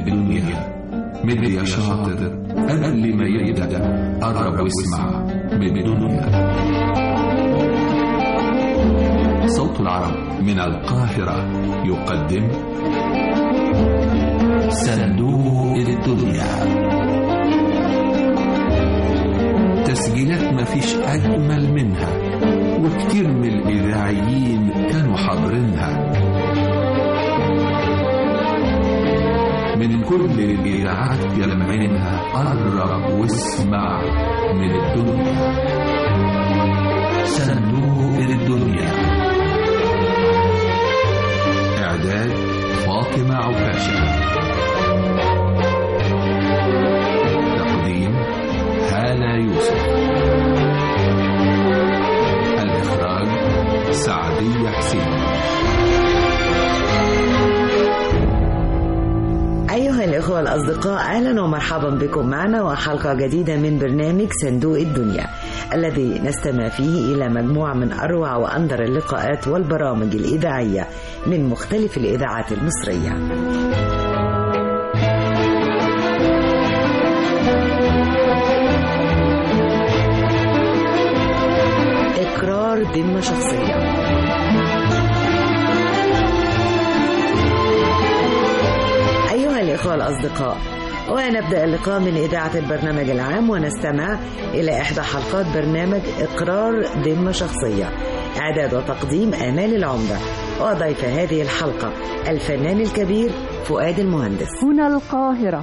الدنيا مد يا شاطر قبل ما يبدأ قرب واسمع من الدنيا صوت العرب من القاهرة يقدم صندوق الدنيا تسجيلات مفيش أجمل منها وكتير من الإذاعيين كانوا حاضرينها من كل الإذاعات يلمعينها قرب واسمع من الدنيا صندوق الدنيا إعداد فاطمة عكاشة تقديم هالة يوسف الإخراج سعدية حسين أيها الإخوة الأصدقاء أهلا ومرحبا بكم معنا وحلقة جديدة من برنامج صندوق الدنيا الذي نستمع فيه إلى مجموعة من أروع وأندر اللقاءات والبرامج الإذاعية من مختلف الإذاعات المصرية إقرار ذمة شخصية أيها الإخوة الأصدقاء ونبدأ اللقاء من إذاعة البرنامج العام ونستمع إلى إحدى حلقات برنامج إقرار ذمة شخصية إعداد وتقديم آمال العمدة وضيف هذه الحلقة الفنان الكبير فؤاد المهندس هنا القاهرة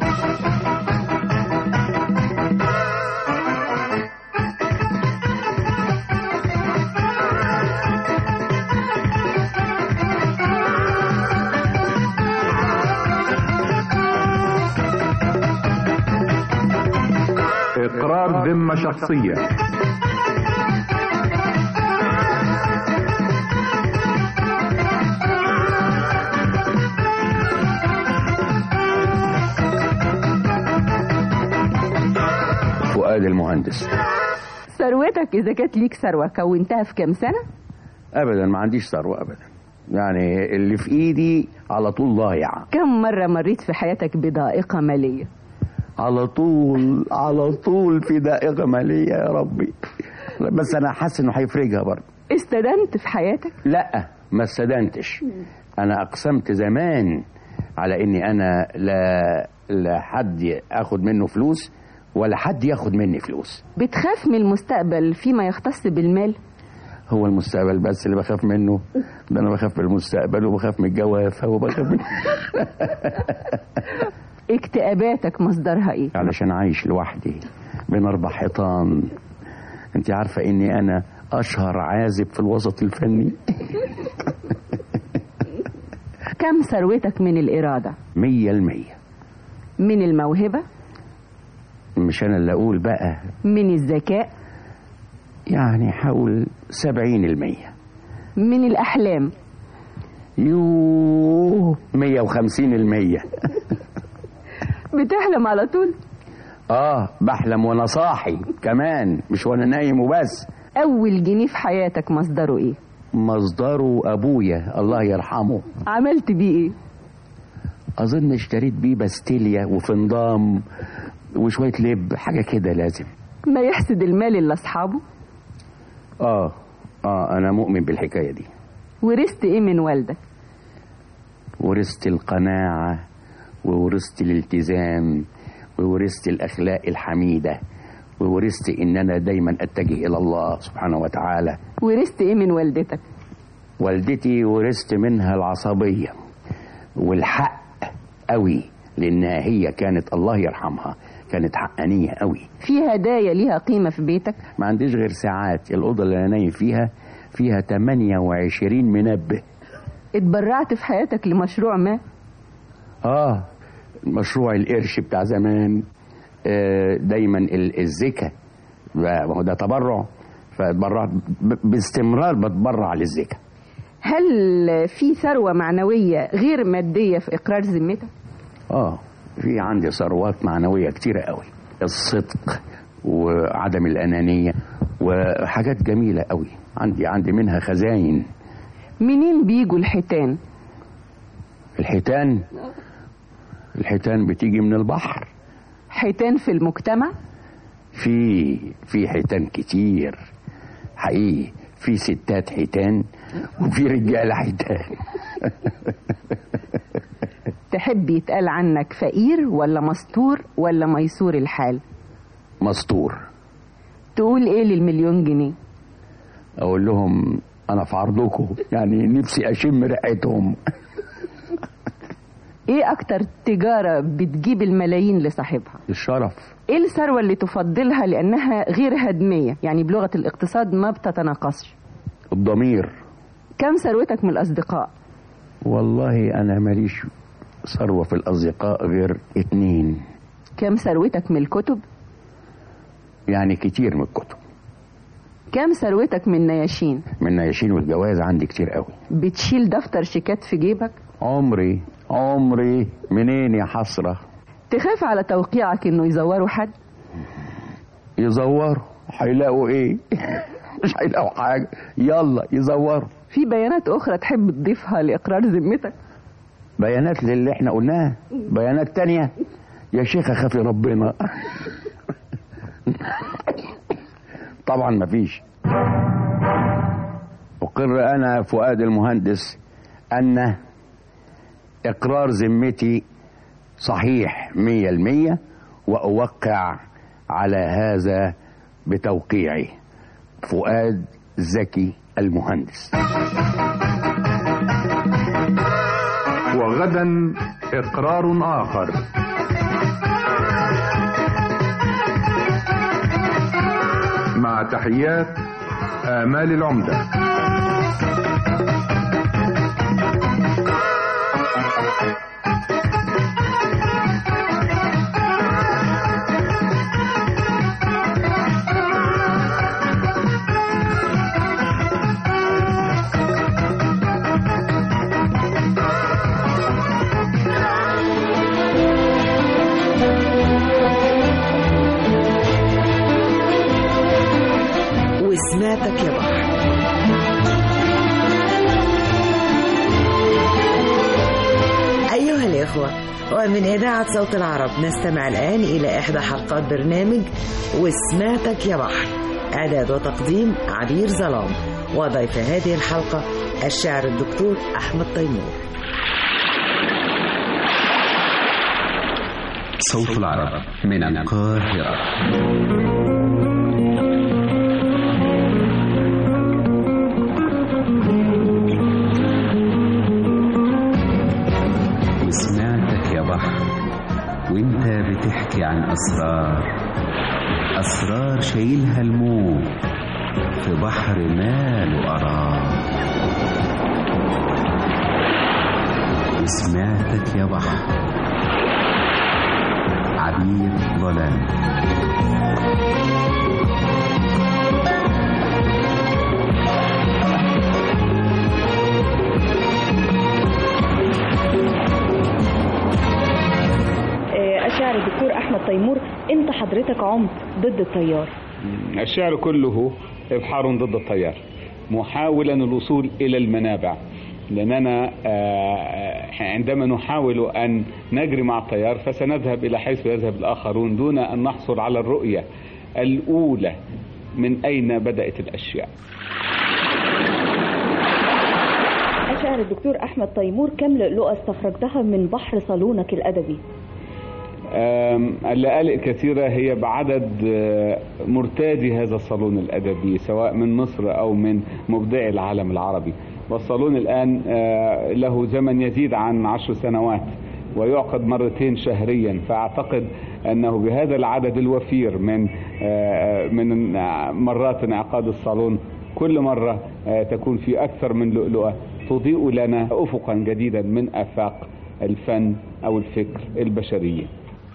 إقرار ذمة شخصية فؤاد المهندس ثروتك إذا كانت ليك ثروة كونتها في كام سنة؟ ابدا ما عنديش ثروه ابدا يعني اللي في ايدي على طول ضايع كم مرة مريت في حياتك بضائقة مالية؟ على طول على طول في دائقه ماليه يا ربي بس انا حاسس انه هيفرجها برضه استدنت في حياتك؟ لا ما استدنتش انا اقسمت زمان على اني انا لا لا حد اخد منه فلوس ولا حد ياخد مني فلوس بتخاف من المستقبل فيما يختص بالمال؟ هو المستقبل بس اللي بخاف منه ده انا بخاف من المستقبل وبخاف من الجوافه وبخاف من اكتئاباتك مصدرها ايه؟ علشان عايش لوحدي بين اربع حيطان انت عارفه اني انا اشهر عازب في الوسط الفني كم ثروتك من الإرادة؟ مية المية من الموهبة؟ مش انا اللي اقول بقى من الذكاء؟ يعني حول سبعين المية من الأحلام؟ يوه مية وخمسين المية بتحلم على طول؟ اه بحلم وانا صاحي كمان مش وانا نايم وبس أول جنيه في حياتك مصدره ايه؟ مصدره ابويا الله يرحمه عملت بيه ايه؟ اظن اشتريت بيه باستيليا وفنضام وشويه لب حاجه كده لازم ما يحسد المال إلا أصحابه؟ اه اه انا مؤمن بالحكايه دي ورثت ايه من والدك؟ ورثت القناعه وورثت الالتزام وورثت الاخلاق الحميده وورثت ان انا دايما اتجه الى الله سبحانه وتعالى ورثت ايه من والدتك؟ والدتي ورثت منها العصبيه والحق قوي لانها هي كانت الله يرحمها كانت حقانيه قوي في هدايا ليها قيمة في بيتك؟ ما عنديش غير ساعات الأوضة اللي أنا نايم فيها فيها 28 منبه اتبرعت في حياتك لمشروع ما؟ آه مشروع القرش بتاع زمان آه دايما ال- الزكا ما هو ده تبرع فاتبرعت ب- باستمرار بتبرع للزكا هل في ثروة معنوية غير مادية في إقرار ذمتك؟ اه في عندي ثروات معنوية كتيرة قوي الصدق وعدم الأنانية وحاجات جميلة قوي عندي عندي منها خزاين منين بيجوا الحيتان؟ الحيتان الحيتان بتيجي من البحر حيتان في المجتمع في في حيتان كتير حقيقي في ستات حيتان وفي رجاله حيتان تحب يتقال عنك فقير ولا مستور ولا ميسور الحال مستور تقول ايه للمليون جنيه اقول لهم انا في عرضكم يعني نفسي اشم ريحتهم ايه اكتر تجارة بتجيب الملايين لصاحبها الشرف ايه الثروة اللي تفضلها لانها غير هدمية يعني بلغة الاقتصاد ما بتتناقصش الضمير كم ثروتك من الاصدقاء والله انا ماليش ثروه في الاصدقاء غير اتنين كم ثروتك من الكتب يعني كتير من الكتب كم ثروتك من نياشين من نياشين والجواز عندي كتير قوي بتشيل دفتر شيكات في جيبك عمري عمري منين يا حسره تخاف على توقيعك انه يزوروا حد يزوروا هيلاقوا ايه مش هيلاقوا حاجه يلا يزوروا في بيانات اخرى تحب تضيفها لاقرار ذمتك بيانات للي احنا قلناها بيانات تانية يا شيخ خافي ربنا طبعا مفيش أقر أنا فؤاد المهندس أن إقرار ذمتي صحيح مية المية وأوقع على هذا بتوقيعي فؤاد زكي المهندس وغدا إقرار آخر مع تحيات آمال العمدة وسمعتك يا بحر أيها الإخوة ومن إذاعة صوت العرب نستمع الآن إلى إحدى حلقات برنامج وسمعتك يا بحر إعداد وتقديم عبير ظلام وضيف هذه الحلقة الشاعر الدكتور أحمد تيمور صوت العرب من القاهرة وسمعتك يا بحر وانت بتحكي عن أسرار أسرار شايلها الموت في بحر ماله قرار وسمعتك يا بحر عبير ظلام الشاعر الدكتور احمد تيمور امتى حضرتك عمت ضد التيار الشعر كله إبحار ضد التيار محاولا الوصول إلى المنابع لأننا آه، عندما نحاول أن نجري مع التيار فسنذهب إلى حيث يذهب الآخرون دون أن نحصل على الرؤية الأولى من أين بدأت الأشياء الشاعر الدكتور احمد تيمور كم لؤلؤه استخرجتها من بحر صالونك الادبي آم، اللآلئ كثيرة هي بعدد آه، مرتادي هذا الصالون الأدبي سواء من مصر أو من مبدعي العالم العربي والصالون الآن آه، له زمن يزيد عن عشر سنوات ويعقد مرتين شهريا فأعتقد أنه بهذا العدد الوفير من آه، من مرات انعقاد الصالون كل مرة آه، تكون في أكثر من لؤلؤة تضيء لنا أفقا جديدا من آفاق الفن أو الفكر البشرية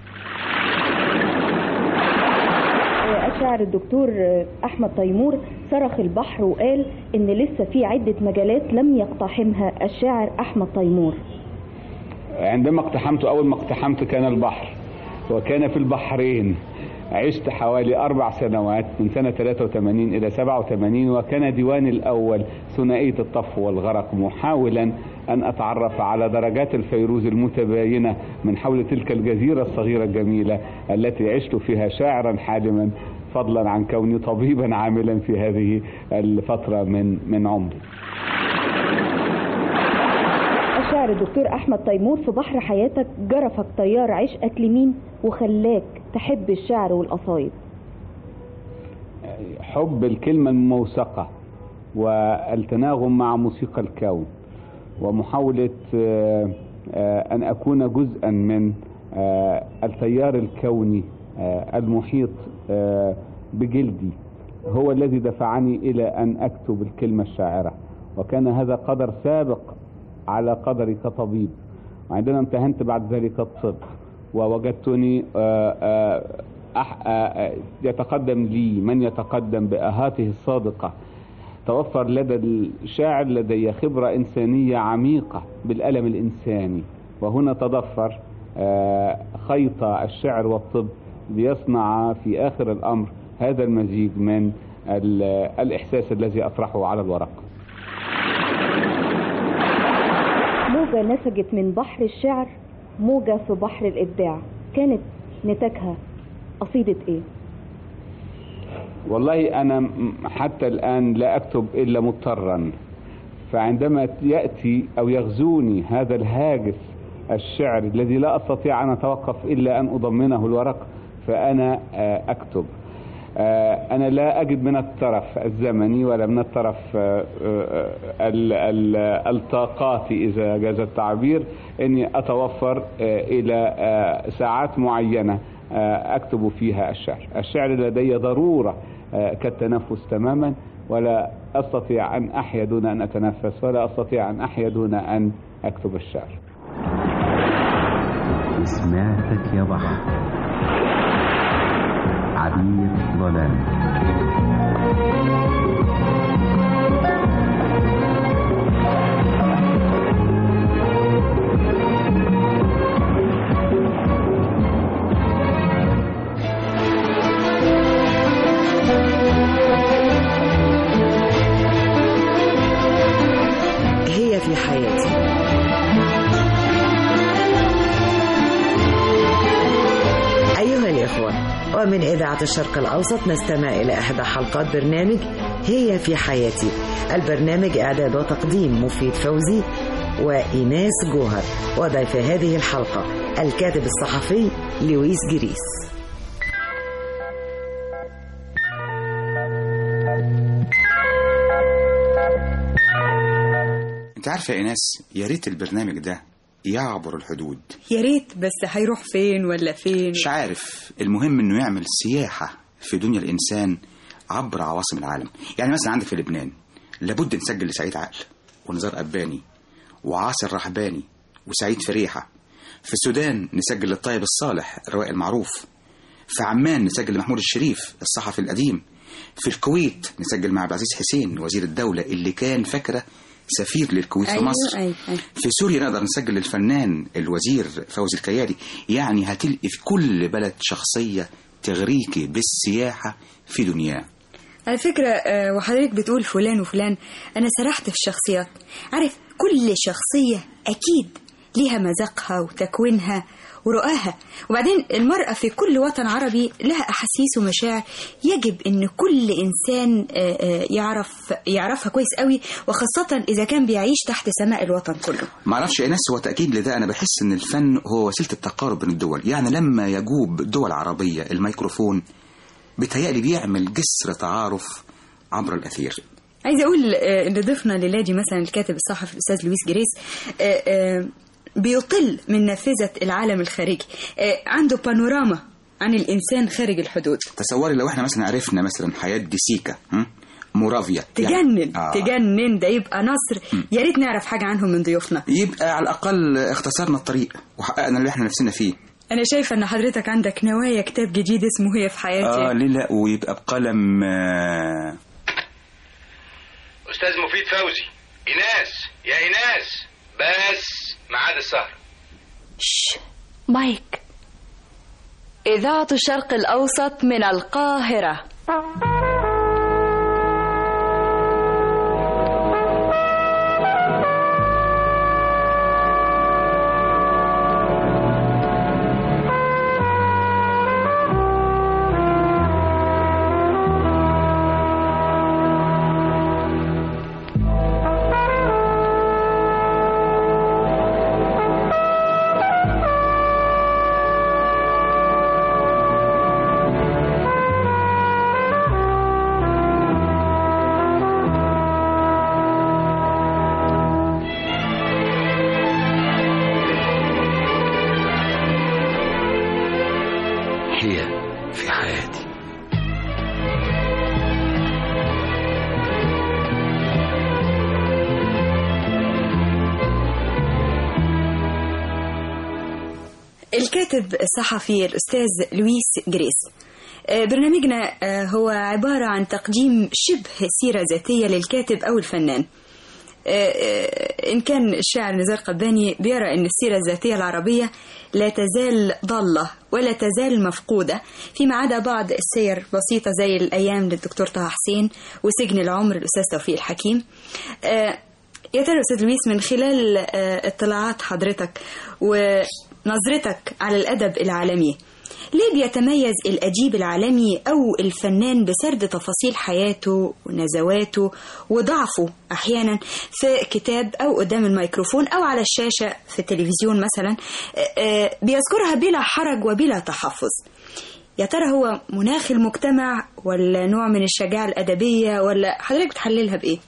الشاعر الدكتور احمد تيمور صرخ البحر وقال ان لسه في عده مجالات لم يقتحمها الشاعر احمد تيمور عندما اقتحمت أول ما اقتحمت كان البحر وكان في البحرين عشت حوالي أربع سنوات من سنة 83 إلى 87 وكان ديواني الأول ثنائية الطف والغرق محاولا أن أتعرف على درجات الفيروز المتباينة من حول تلك الجزيرة الصغيرة الجميلة التي عشت فيها شاعرا حالما فضلا عن كوني طبيبا عاملا في هذه الفترة من من عمري الشاعر الدكتور احمد تيمور في بحر حياتك جرفك تيار عشقك لمين وخلاك تحب الشعر والقصايد حب الكلمة الموثقة والتناغم مع موسيقى الكون ومحاولة آه، آه، أن أكون جزءا من آه، التيار الكوني آه، المحيط آه، بجلدي هو الذي دفعني إلى أن أكتب الكلمة الشاعرة وكان هذا قدر سابق على قدري كطبيب وعندما امتهنت بعد ذلك الطب ووجدتني آه، آه، أح- آه، آه، يتقدم لي من يتقدم بآهاته الصادقة توفر لدى الشاعر لدي خبرة إنسانية عميقة بالألم الإنساني وهنا تضفر آه، خيط الشعر والطب ليصنع في آخر الأمر هذا المزيج من ال- الإحساس الذي أطرحه على الورق موجة نسجت من بحر الشعر موجة في بحر الإبداع كانت نتاجها قصيدة إيه؟ والله أنا م- حتى الآن لا أكتب إلا مضطرا فعندما يأتي أو يغزوني هذا الهاجس الشعر الذي لا أستطيع أن أتوقف إلا أن أضمنه الورق فأنا آه، أكتب آه، أنا لا أجد من الطرف الزمني ولا من الطرف آه، آه، ال- ال- الطاقاتي إذا جاز التعبير أني أتوفر آه، إلى آه، ساعات معينة آه، أكتب فيها الشعر الشعر لدي ضرورة آه، كالتنفس تماما ولا أستطيع أن أحيا دون أن أتنفس ولا أستطيع أن أحيا دون أن أكتب الشعر سمعتك يا بحر عبير ظلام هي في حياتي أيها الإخوة ومن إذاعة الشرق الأوسط نستمع إلى إحدى حلقات برنامج هي في حياتي البرنامج إعداد وتقديم مفيد فوزي وإيناس جوهر وضيف هذه الحلقة الكاتب الصحفي لويس جريس انت عارفه يا ايناس يا ريت البرنامج ده يعبر الحدود يا ريت بس هيروح فين ولا فين مش عارف المهم انه يعمل سياحه في دنيا الانسان عبر عواصم العالم يعني مثلا عندك في لبنان لابد نسجل لسعيد عقل ونزار أباني وعاصر رحباني وسعيد فريحة في السودان نسجل للطيب الصالح الروائي المعروف في عمان نسجل لمحمود الشريف الصحفي القديم في الكويت نسجل مع عبد العزيز حسين وزير الدولة اللي كان فاكرة سفير للكويت في أيوة مصر أيوة أيوة. في سوريا نقدر نسجل للفنان الوزير فوزي الكيالي يعني هتلقي في كل بلد شخصية تغريكي بالسياحة في دنياه على فكرة آه، وحضرتك بتقول فلان وفلان أنا سرحت في الشخصيات عارف كل شخصية أكيد ليها مذاقها وتكوينها ورؤاها وبعدين المرأة في كل وطن عربي لها أحاسيس ومشاعر يجب أن كل إنسان آه، آه، يعرف يعرفها كويس قوي وخاصة إذا كان بيعيش تحت سماء الوطن كله ما اعرفش يا ناس هو تاكيد لده انا بحس ان الفن هو وسيله التقارب بين الدول يعني لما يجوب دول عربيه الميكروفون بيتهيألي بيعمل جسر تعارف عبر الاثير عايزه اقول آه، ان ضيفنا ليلادي مثلا الكاتب الصحفي الاستاذ لويس جريس آه، آه، بيطل من نافذه العالم الخارجي آه، عنده بانوراما عن الانسان خارج الحدود تصوري لو احنا مثلا عرفنا مثلا حياه ديسيكا هم؟ مورافيا تجنن يعني- آه. تجنن ده يبقى نصر يا ريت نعرف حاجه عنهم من ضيوفنا يبقى على الاقل اختصرنا الطريق وحققنا اللي احنا نفسنا فيه انا شايفه ان حضرتك عندك نوايا كتاب جديد اسمه هي في حياتي اه ليه لا ويبقى بقلم آه استاذ مفيد فوزي ايناس يا ايناس بس ميعاد السهر شش مايك إذاعة الشرق الأوسط من القاهرة هي في حياتي الكاتب الصحفي الأستاذ لويس جريس آه، برنامجنا آه، هو عبارة عن تقديم شبه سيرة ذاتية للكاتب أو الفنان آه، آه، إن كان الشاعر نزار قباني بيرى أن السيرة الذاتية العربية لا تزال ضالة ولا تزال مفقودة فيما عدا بعض السير بسيطة زي الأيام للدكتور طه حسين وسجن العمر الأستاذ توفيق الحكيم آه، يا ترى أستاذ لويس من خلال آه، اطلاعات حضرتك ونظرتك على الأدب العالمي ليه بيتميز الأديب العالمي أو الفنان بسرد تفاصيل حياته ونزواته وضعفه أحيانا في كتاب أو قدام الميكروفون أو على الشاشة في التلفزيون مثلا آه، آه، بيذكرها بلا حرج وبلا تحفظ يا ترى هو مناخ المجتمع ولا نوع من الشجاعة الأدبية ولا حضرتك بتحللها بإيه؟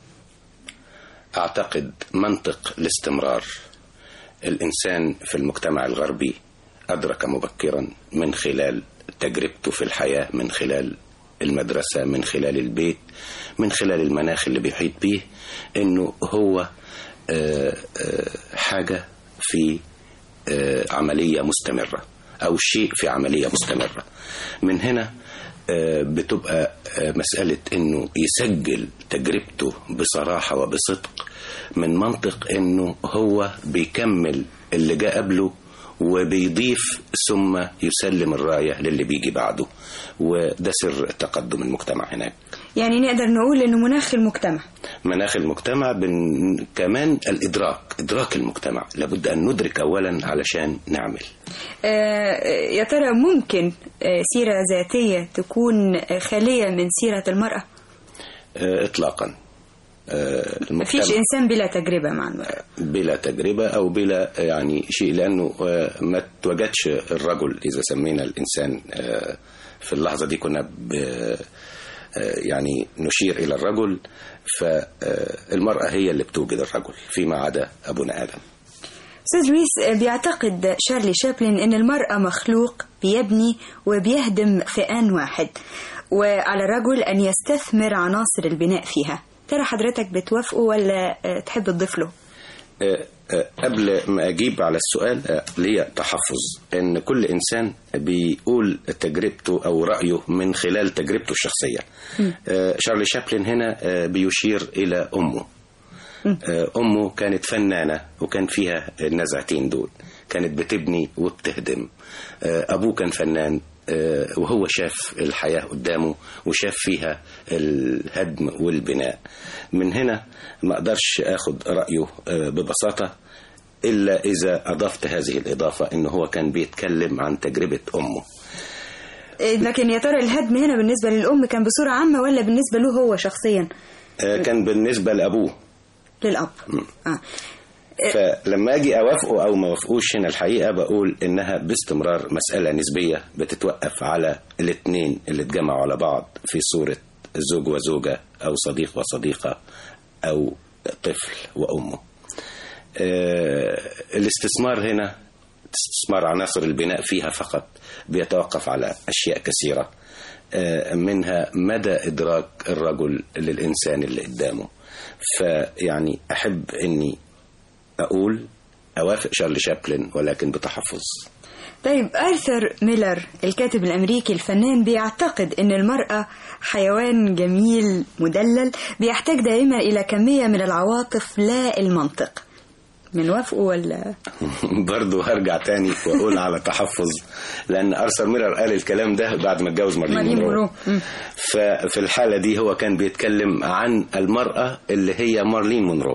أعتقد منطق الاستمرار الإنسان في المجتمع الغربي أدرك مبكرا من خلال تجربته في الحياة من خلال المدرسة من خلال البيت من خلال المناخ اللي بيحيط بيه إنه هو آه، آه، حاجة في آه، عملية مستمرة أو شيء في عملية مستمرة من هنا آه، بتبقى آه، مسألة إنه يسجل تجربته بصراحة وبصدق من منطق إنه هو بيكمل اللي جاء قبله وبيضيف ثم يسلم الراية للي بيجي بعده وده سر تقدم المجتمع هناك يعني نقدر نقول إنه مناخ المجتمع مناخ المجتمع بن... كمان الإدراك إدراك المجتمع لابد أن ندرك أولا علشان نعمل آه، يا ترى ممكن آه، سيرة ذاتية تكون آه، خالية من سيرة المرأة آه، إطلاقا آه، مفيش المجتمع إنسان بلا تجربة مع المرأة بلا تجربة أو بلا يعني شيء لأنه آه، ما توجدش الرجل إذا سمينا الإنسان آه، في اللحظة دي كنا ب آه، يعني نشير إلى الرجل فالمرأة هي اللي بتوجد الرجل فيما عدا أبونا آدم أستاذ لويس آه، بيعتقد شارلي شابلن إن المرأة مخلوق بيبني وبيهدم في آن واحد وعلى الرجل أن يستثمر عناصر البناء فيها ترى حضرتك بتوافقه ولا آه، تحب تضيف له؟ آه، آه، قبل ما أجيب على السؤال آه، ليا تحفظ إن كل إنسان بيقول تجربته أو رأيه من خلال تجربته الشخصية آه، شارلي شابلن هنا آه، بيشير إلى أمه آه، أمه كانت فنانة وكان فيها النزعتين دول كانت بتبني وبتهدم آه، أبوه كان فنان آه، وهو شاف الحياة قدامه وشاف فيها الهدم والبناء من هنا ما أقدرش أخد رأيه آه، ببساطة إلا إذا أضفت هذه الإضافة إن هو كان بيتكلم عن تجربة أمه آه، لكن يا ترى الهدم هنا بالنسبة للأم كان بصورة عامة ولا بالنسبة له هو شخصيا آه، كان بالنسبة لأبوه للأب؟ آه. فلما اجي اوافقه او ما اوافقوش هنا الحقيقه بقول انها باستمرار مساله نسبيه بتتوقف على الاثنين اللي اتجمعوا على بعض في صوره زوج وزوجه او صديق وصديقه او طفل وامه. آه، الاستثمار هنا استثمار عناصر البناء فيها فقط بيتوقف على اشياء كثيره آه، منها مدى ادراك الرجل للانسان اللي قدامه. فيعني احب اني أقول أوافق شارلي شابلن ولكن بتحفظ طيب آرثر ميلر الكاتب الأمريكي الفنان بيعتقد أن المرأة حيوان جميل مدلل بيحتاج دائما إلى كمية من العواطف لا المنطق من وافقه ولا برضه هرجع تاني واقول على تحفظ لان ارثر ميلر قال الكلام ده بعد ما اتجوز مارلين مارلين مونرو مونرو مم. ففي الحالة دي هو كان بيتكلم عن المرأة اللي هي مارلين مونرو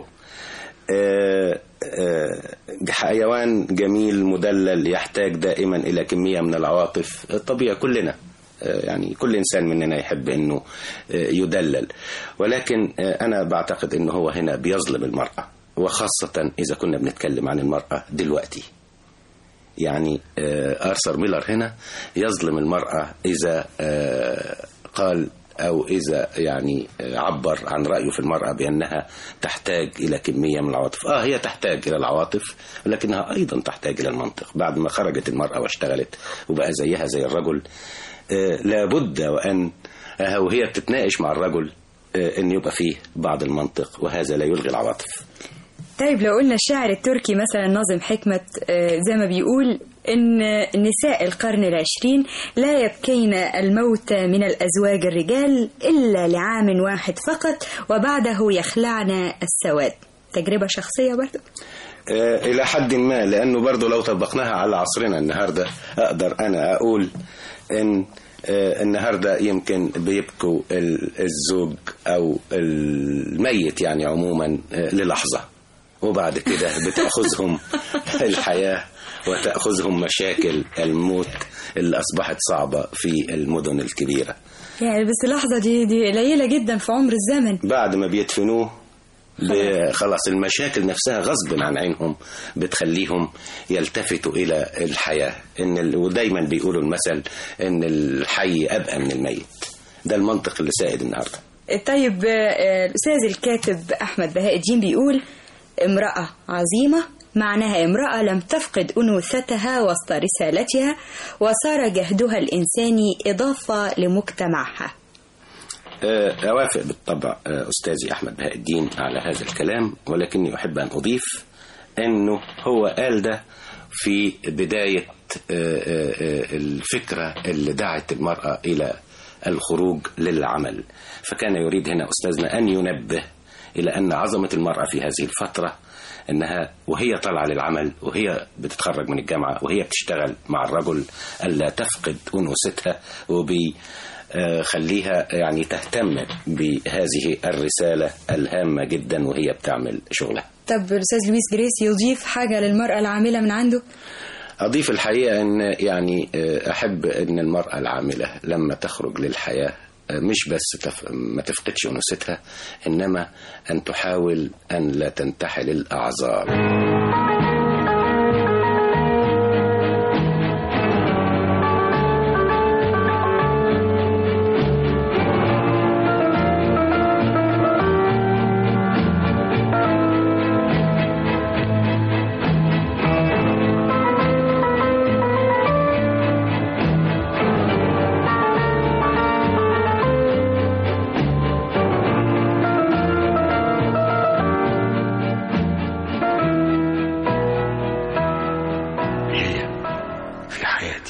آه، آه، حيوان جميل مدلل يحتاج دائما إلى كمية من العواطف طبيعي كلنا آه، يعني كل إنسان مننا يحب أنه آه، يدلل ولكن آه، أنا بعتقد أنه هو هنا بيظلم المرأة وخاصة إذا كنا بنتكلم عن المرأة دلوقتي يعني آه، أرثر ميلر هنا يظلم المرأة إذا آه، قال أو إذا يعني آه، عبر عن رأيه في المرأة بأنها تحتاج إلى كمية من العواطف آه هي تحتاج إلى العواطف ولكنها أيضا تحتاج إلى المنطق بعد ما خرجت المرأة واشتغلت وبقى زيها زي الرجل آه، لابد وأن آه، وهي بتتناقش مع الرجل آه، أن يبقى فيه بعض المنطق وهذا لا يلغي العواطف طيب لو قلنا الشاعر التركي مثلا ناظم حكمة آه، زي ما بيقول إن نساء القرن العشرين لا يبكين الموت من الأزواج الرجال إلا لعام واحد فقط وبعده يخلعن السواد تجربة شخصية برضه آه، إلى حد ما لأنه برضو لو طبقناها على عصرنا النهاردة أقدر أنا أقول إن آه، النهاردة يمكن بيبكوا ال- الزوج أو الميت يعني عموما آه، للحظة وبعد كده بتأخذهم الحياة وتأخذهم مشاكل الموت اللي أصبحت صعبة في المدن الكبيرة يعني بس اللحظة دي دي قليلة جدا في عمر الزمن بعد ما بيدفنوه ب- خلاص المشاكل نفسها غصب عن عينهم بتخليهم يلتفتوا إلى الحياة إن ال... ودايما بيقولوا المثل إن الحي أبقى من الميت ده المنطق اللي سائد النهارده طيب آه، الأستاذ الكاتب أحمد بهاء الدين بيقول امرأة عظيمة معناها امرأة لم تفقد أنوثتها وسط رسالتها وصار جهدها الإنساني إضافة لمجتمعها آه، أوافق بالطبع آه، أستاذي أحمد بهاء الدين على هذا الكلام ولكني أحب أن أضيف أنه هو قال ده في بداية آه، آه، آه، الفكرة اللي دعت المرأة إلى الخروج للعمل فكان يريد هنا أستاذنا أن ينبه إلى أن عظمة المرأة في هذه الفترة أنها وهي طالعة للعمل وهي بتتخرج من الجامعة وهي بتشتغل مع الرجل ألا تفقد أنوثتها وبي آه، خليها يعني تهتم بهذه الرسالة الهامة جدا وهي بتعمل شغلها طب الأستاذ لويس جريس يضيف حاجة للمرأة العاملة من عنده أضيف الحقيقة أن يعني آه، أحب أن المرأة العاملة لما تخرج للحياة آه، مش بس تف... ما تفقدش أنوثتها إنما أن تحاول أن لا تنتحل الأعذار في حياتي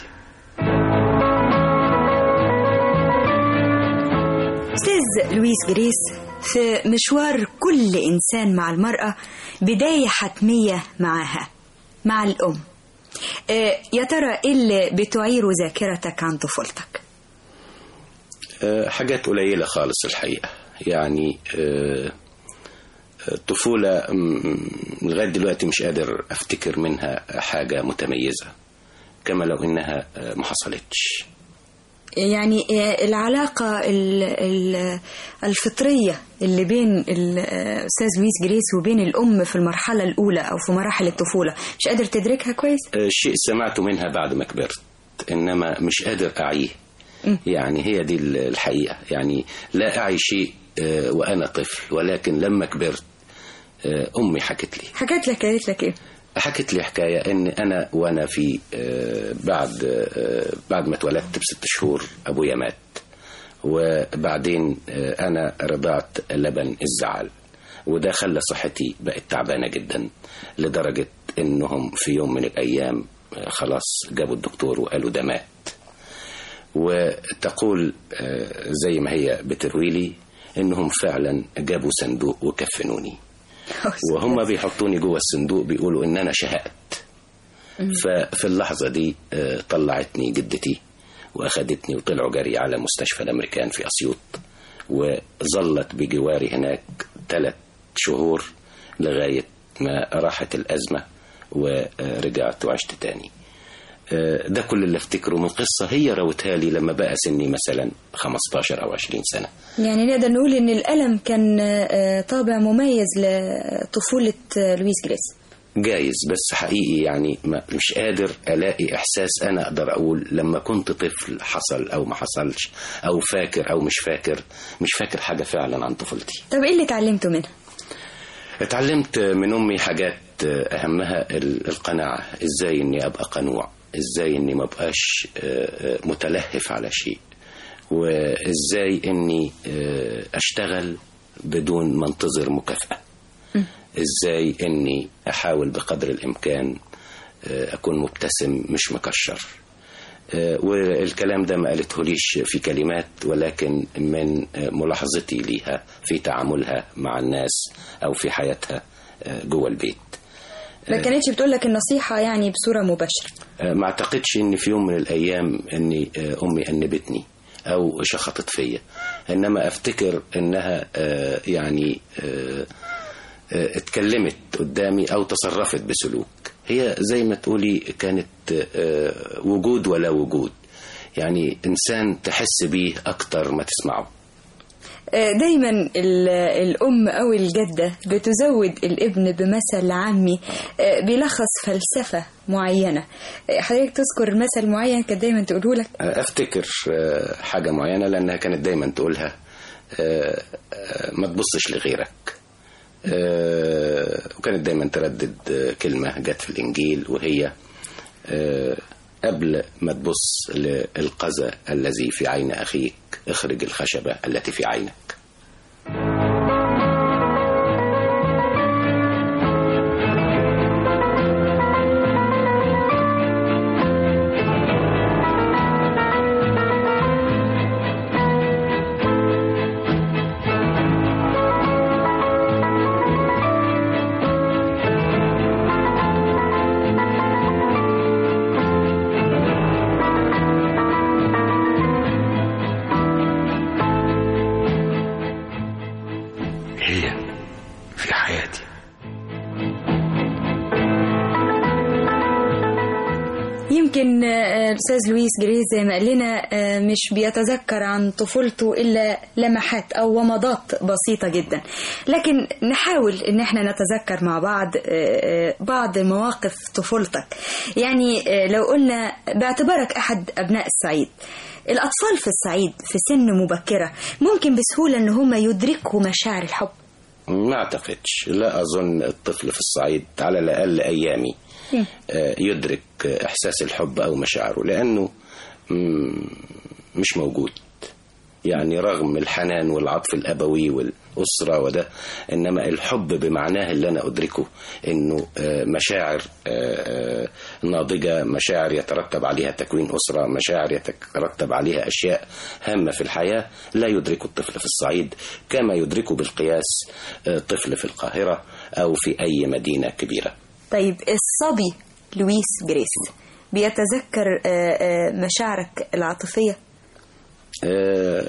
أستاذ لويس جريس في مشوار كل إنسان مع المرأة بداية حتمية معها مع الأم آه، يا ترى إيه اللي بتعير ذاكرتك عن طفولتك آه، حاجات قليلة خالص الحقيقة يعني آه، آه، الطفولة م- لغاية دلوقتي مش قادر أفتكر منها حاجة متميزة كما لو إنها آه، ما حصلتش يعني آه، العلاقة ال- ال- الفطرية اللي بين الأستاذ لويس جريس وبين الأم في المرحلة الأولى أو في مراحل الطفولة مش قادر تدركها كويس؟ آه، شيء سمعته منها بعد ما كبرت إنما مش قادر أعيه يعني هي دي ال- الحقيقة يعني لا أعي شيء آه، وأنا طفل ولكن لما كبرت آه، أمي حكت لي حكت لك قالت لك إيه؟ حكت لي حكاية إن أنا وأنا في آه، بعد آه، بعد ما اتولدت بست شهور أبويا مات وبعدين آه، أنا رضعت لبن الزعل وده خلى صحتي بقت تعبانة جدا لدرجة إنهم في يوم من الأيام آه، خلاص جابوا الدكتور وقالوا ده مات وتقول آه، زي ما هي بتروي لي إنهم فعلا جابوا صندوق وكفنوني وهم بيحطوني جوه الصندوق بيقولوا ان انا شهقت ففي اللحظة دي آه، طلعتني جدتي واخدتني وطلعوا جري على مستشفى الامريكان في اسيوط وظلت بجواري هناك ثلاث شهور لغاية ما راحت الأزمة ورجعت وعشت تاني آه، ده كل اللي افتكره من قصة هي روتها لي لما بقى سني مثلا 15 أو 20 سنة يعني نقدر نقول ان الألم كان آه، طابع مميز لطفولة آه، لويس جريس جايز بس حقيقي يعني ما مش قادر الاقي احساس انا اقدر اقول لما كنت طفل حصل او ما حصلش او فاكر او مش فاكر مش فاكر حاجه فعلا عن طفولتي طب ايه اللي اتعلمته منها؟ اتعلمت من امي حاجات اهمها ال- القناعه ازاي اني ابقى قنوع ازاي اني ما ابقاش آه، آه، متلهف على شيء وازاي اني آه، اشتغل بدون ما انتظر مكافاه ازاي اني احاول بقدر الامكان آه، اكون مبتسم مش مكشر آه، والكلام ده ما قالتهوليش في كلمات ولكن من آه، ملاحظتي ليها في تعاملها مع الناس او في حياتها آه، جوه البيت ما كانتش بتقول لك النصيحة يعني بصورة مباشرة آه، ما اعتقدش ان في يوم من الايام اني آه، امي انبتني او شخطت فيا انما افتكر انها آه، يعني آه، آه، اتكلمت قدامي او تصرفت بسلوك هي زي ما تقولي كانت آه، وجود ولا وجود يعني انسان تحس بيه اكتر ما تسمعه آه، دايما ال- الأم أو الجدة بتزود الابن بمثل عامي آه، بيلخص فلسفة معينة آه، حضرتك تذكر مثل معين كانت دايما تقوله لك افتكر آه، حاجه معينه لانها كانت دايما تقولها آه، آه، ما تبصش لغيرك آه، وكانت دايما تردد آه، كلمه جت في الانجيل وهي آه، قبل ما تبص للقذى الذي في عين اخيك اخرج الخشبه التي في عينك هي في حياتي يمكن آه، الأستاذ لويس جريس زي ما قال لنا آه، مش بيتذكر عن طفولته إلا لمحات أو ومضات بسيطة جدا لكن نحاول إن احنا نتذكر مع بعض آه، آه، بعض مواقف طفولتك يعني آه، لو قلنا باعتبارك أحد أبناء الصعيد الأطفال في الصعيد في سن مبكرة ممكن بسهولة إن هم يدركوا مشاعر الحب ما اعتقدش لا اظن الطفل في الصعيد على الاقل ايامي آه، يدرك آه، احساس الحب او مشاعره لانه مم، مش موجود يعني رغم الحنان والعطف الابوي والاسره وده انما الحب بمعناه اللي انا ادركه انه آه، مشاعر آه، آه، ناضجه مشاعر يترتب عليها تكوين اسره مشاعر يترتب عليها اشياء هامه في الحياه لا يدركه الطفل في الصعيد كما يدركه بالقياس آه، طفل في القاهره او في اي مدينه كبيره طيب الصبي لويس جريس بيتذكر آه، آه، مشاعرك العاطفية آه،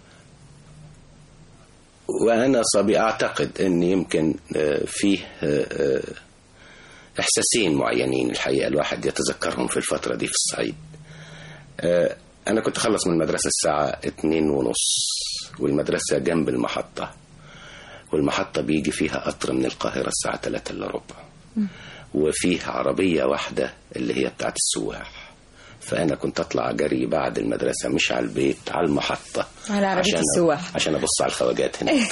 وأنا صبي أعتقد أن يمكن آه، فيه آه، آه، إحساسين معينين الحقيقة الواحد يتذكرهم في الفترة دي في الصعيد آه، أنا كنت أخلص من المدرسة الساعة اتنين ونص والمدرسة جنب المحطة والمحطة بيجي فيها قطر من القاهرة الساعة تلاتة إلا ربع وفيه عربية واحدة اللي هي بتاعت السواح فأنا كنت أطلع جري بعد المدرسة مش على البيت على المحطة على عربية عشان السواح عشان أبص على الخواجات هناك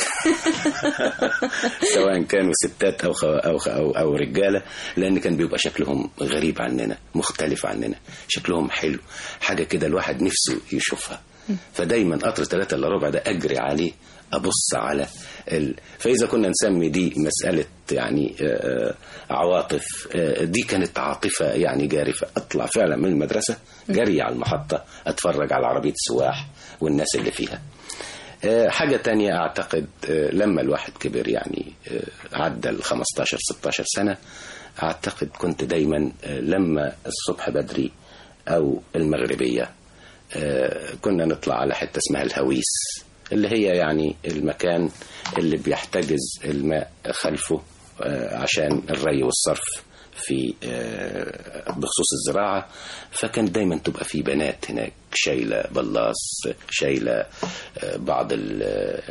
سواء كانوا ستات أو, خو أو, خ- أو أو رجالة لأن كان بيبقى شكلهم غريب عننا مختلف عننا شكلهم حلو حاجة كده الواحد نفسه يشوفها فدايما قطر ثلاثة إلا ربع ده أجري عليه أبص على ال... فإذا كنا نسمي دي مسألة يعني آه، آه، عواطف آه، دي كانت عاطفة يعني جارفة أطلع فعلا من المدرسة جري على المحطة أتفرج على عربية السواح والناس اللي فيها آه، حاجة تانية أعتقد آه، لما الواحد كبر يعني آه، عدى ال 15 16 سنة أعتقد كنت دايما آه، لما الصبح بدري أو المغربية آه، كنا نطلع على حتة اسمها الهويس اللي هي يعني المكان اللي بيحتجز الماء خلفه آه، عشان الري والصرف في آه، بخصوص الزراعة فكان دايما تبقى في بنات هناك شايلة بلاص شايلة آه، بعض ال-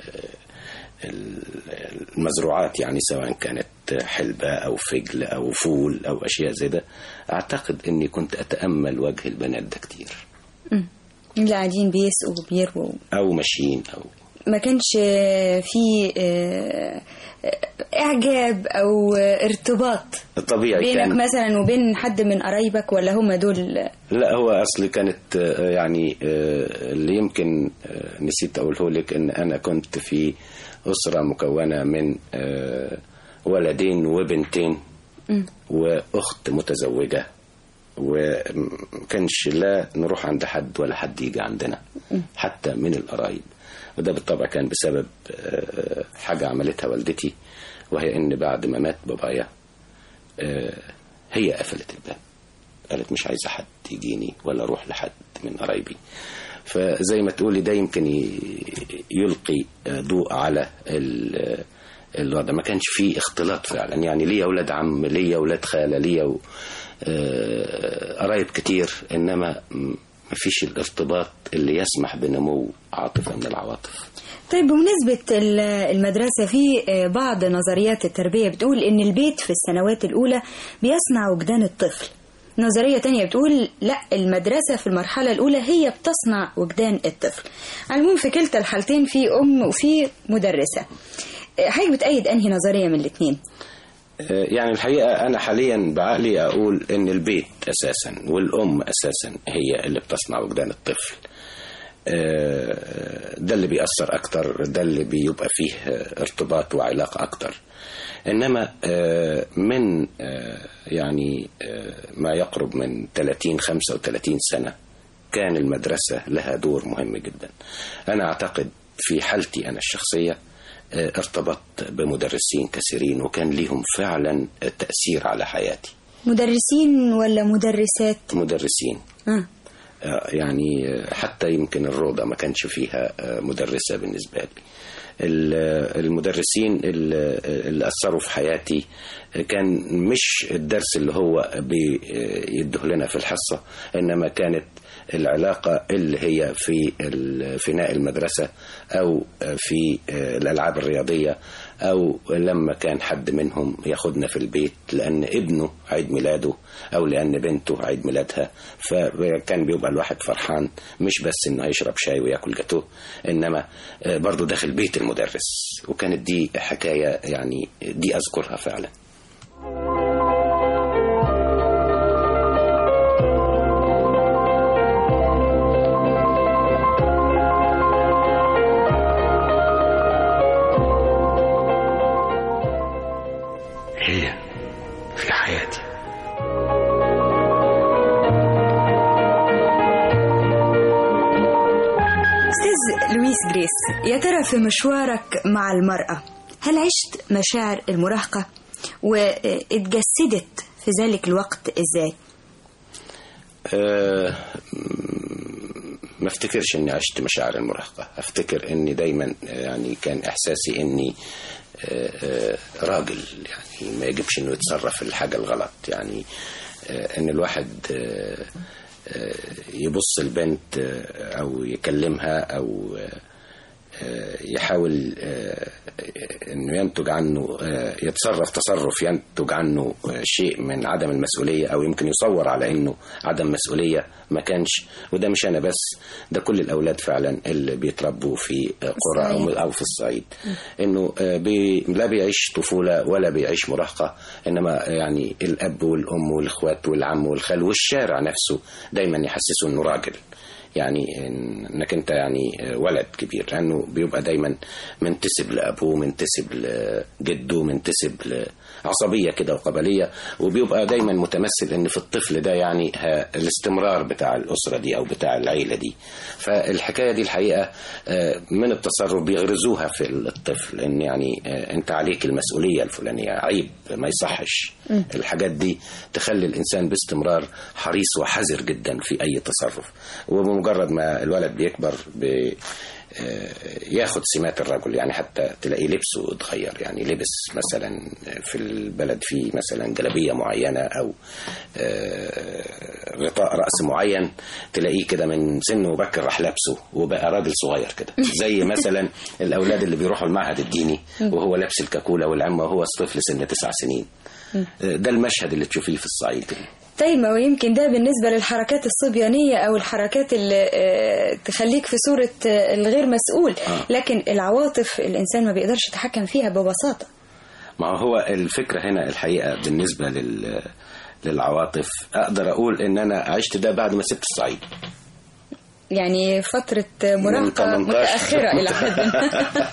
ال- المزروعات يعني سواء كانت حلبة أو فجل أو فول أو أشياء زي ده أعتقد أني كنت أتأمل وجه البنات ده كتير مم. اللي قاعدين بيسقوا وبيرووا أو ماشيين أو ما كانش في آه، اعجاب او ارتباط طبيعي بينك كان مثلا وبين حد من قرايبك ولا هم دول لا هو اصل كانت آه، يعني آه، اللي يمكن آه، نسيت اقوله لك ان انا كنت في اسره مكونه من آه، ولدين وبنتين مم. واخت متزوجه ومكانش لا نروح عند حد ولا حد يجي عندنا مم. حتى من القرايب وده بالطبع كان بسبب آه، حاجه عملتها والدتي وهي ان بعد ما مات بابايا آه، هي قفلت الباب قالت مش عايزه حد يجيني ولا اروح لحد من قرايبي فزي ما تقولي ده يمكن ي- يلقي ضوء على ال- الوضع ما كانش فيه اختلاط فعلا يعني ليا اولاد عم ليا اولاد خاله ليا و- آه، قرايب كتير انما م- مفيش الارتباط اللي يسمح بنمو عاطفه من العواطف طيب بمناسبة ال- المدرسة في آه، بعض نظريات التربية بتقول إن البيت في السنوات الأولى بيصنع وجدان الطفل نظرية تانية بتقول لا المدرسة في المرحلة الأولى هي بتصنع وجدان الطفل على العموم في كلتا الحالتين في أم وفي مدرسة آه، حضرتك بتأيد أنهي نظرية من الاتنين آه، يعني الحقيقة أنا حاليا بعقلي أقول إن البيت أساسا والأم أساسا هي اللي بتصنع وجدان الطفل آه، ده اللي بيأثر أكتر ده اللي بيبقى فيه آه، ارتباط وعلاقة أكتر إنما آه، من آه، يعني آه، ما يقرب من 30 35 سنة كان المدرسة لها دور مهم جدا أنا أعتقد في حالتي أنا الشخصية آه، ارتبطت بمدرسين كثيرين وكان ليهم فعلا تأثير على حياتي مدرسين ولا مدرسات مدرسين آه. آه، يعني آه، حتى يمكن الروضة ما كانش فيها آه، مدرسة بالنسبة لي ال- آه، المدرسين اللي اللي أثروا في حياتي آه، كان مش الدرس اللي هو بيده لنا في الحصة إنما كانت العلاقة اللي هي في ال- فناء المدرسة أو آه، في آه، الألعاب الرياضية أو لما كان حد منهم ياخدنا في البيت لأن ابنه عيد ميلاده أو لأن بنته عيد ميلادها فكان بيبقى الواحد فرحان مش بس إنه هيشرب شاي وياكل جاتوه إنما آه، برضه داخل بيت المدرس وكانت دي حكاية يعني دي أذكرها فعلا هي في حياتي أستاذ لويس جريس يا ترى في مشوارك مع المرأة هل عشت مشاعر المراهقة واتجسدت في ذلك الوقت ازاي؟ آه، ما افتكرش اني عشت مشاعر المراهقة افتكر اني دايما يعني كان احساسي اني آه، آه، راجل يعني ما يجبش انه يتصرف في الحاجة الغلط يعني آه، ان الواحد آه، آه، يبص البنت آه، او يكلمها او آه، آه، يحاول آه، انه ينتج عنه آه، يتصرف تصرف ينتج عنه آه، شيء من عدم المسؤوليه او يمكن يصور على انه عدم مسؤوليه ما كانش وده مش انا بس ده كل الاولاد فعلا اللي بيتربوا في آه، قرى او الصعيد. او في الصعيد انه آه، بي لا بيعيش طفوله ولا بيعيش مراهقه انما يعني الاب والام والاخوات والعم والخال والشارع نفسه دايما يحسسه انه راجل يعني إن- انك انت يعني ولد كبير لانه بيبقى دايما منتسب لابوه منتسب لجده منتسب لعصبيه كده وقبليه وبيبقى دايما متمثل ان في الطفل ده يعني ها- الاستمرار بتاع الاسره دي او بتاع العيله دي فالحكايه دي الحقيقه آه، من التصرف بيغرزوها في الطفل ان يعني آه، انت عليك المسؤوليه الفلانيه عيب ما يصحش مم. الحاجات دي تخلي الانسان باستمرار حريص وحذر جدا في اي تصرف وبمجرد ما الولد بيكبر بي آه، ياخد سمات الرجل يعني حتى تلاقي لبسه اتغير يعني لبس مثلا في البلد فيه مثلا جلابيه معينه او آه، غطاء راس معين تلاقيه كده من سن مبكر راح لابسه وبقى راجل صغير كده زي مثلا الاولاد اللي بيروحوا المعهد الديني وهو لابس الكاكوله والعمه وهو طفل سن تسع سنين ده المشهد اللي تشوفيه في الصعيد طيب ما هو يمكن ده بالنسبة للحركات الصبيانية أو الحركات اللي آه، تخليك في صورة آه، الغير مسؤول لكن العواطف الإنسان ما بيقدرش يتحكم فيها ببساطة ما هو الفكرة هنا الحقيقة بالنسبة لل للعواطف أقدر أقول إن أنا عشت ده بعد ما سبت الصعيد يعني فترة مراهقة 18. متأخرة إلى حد ما.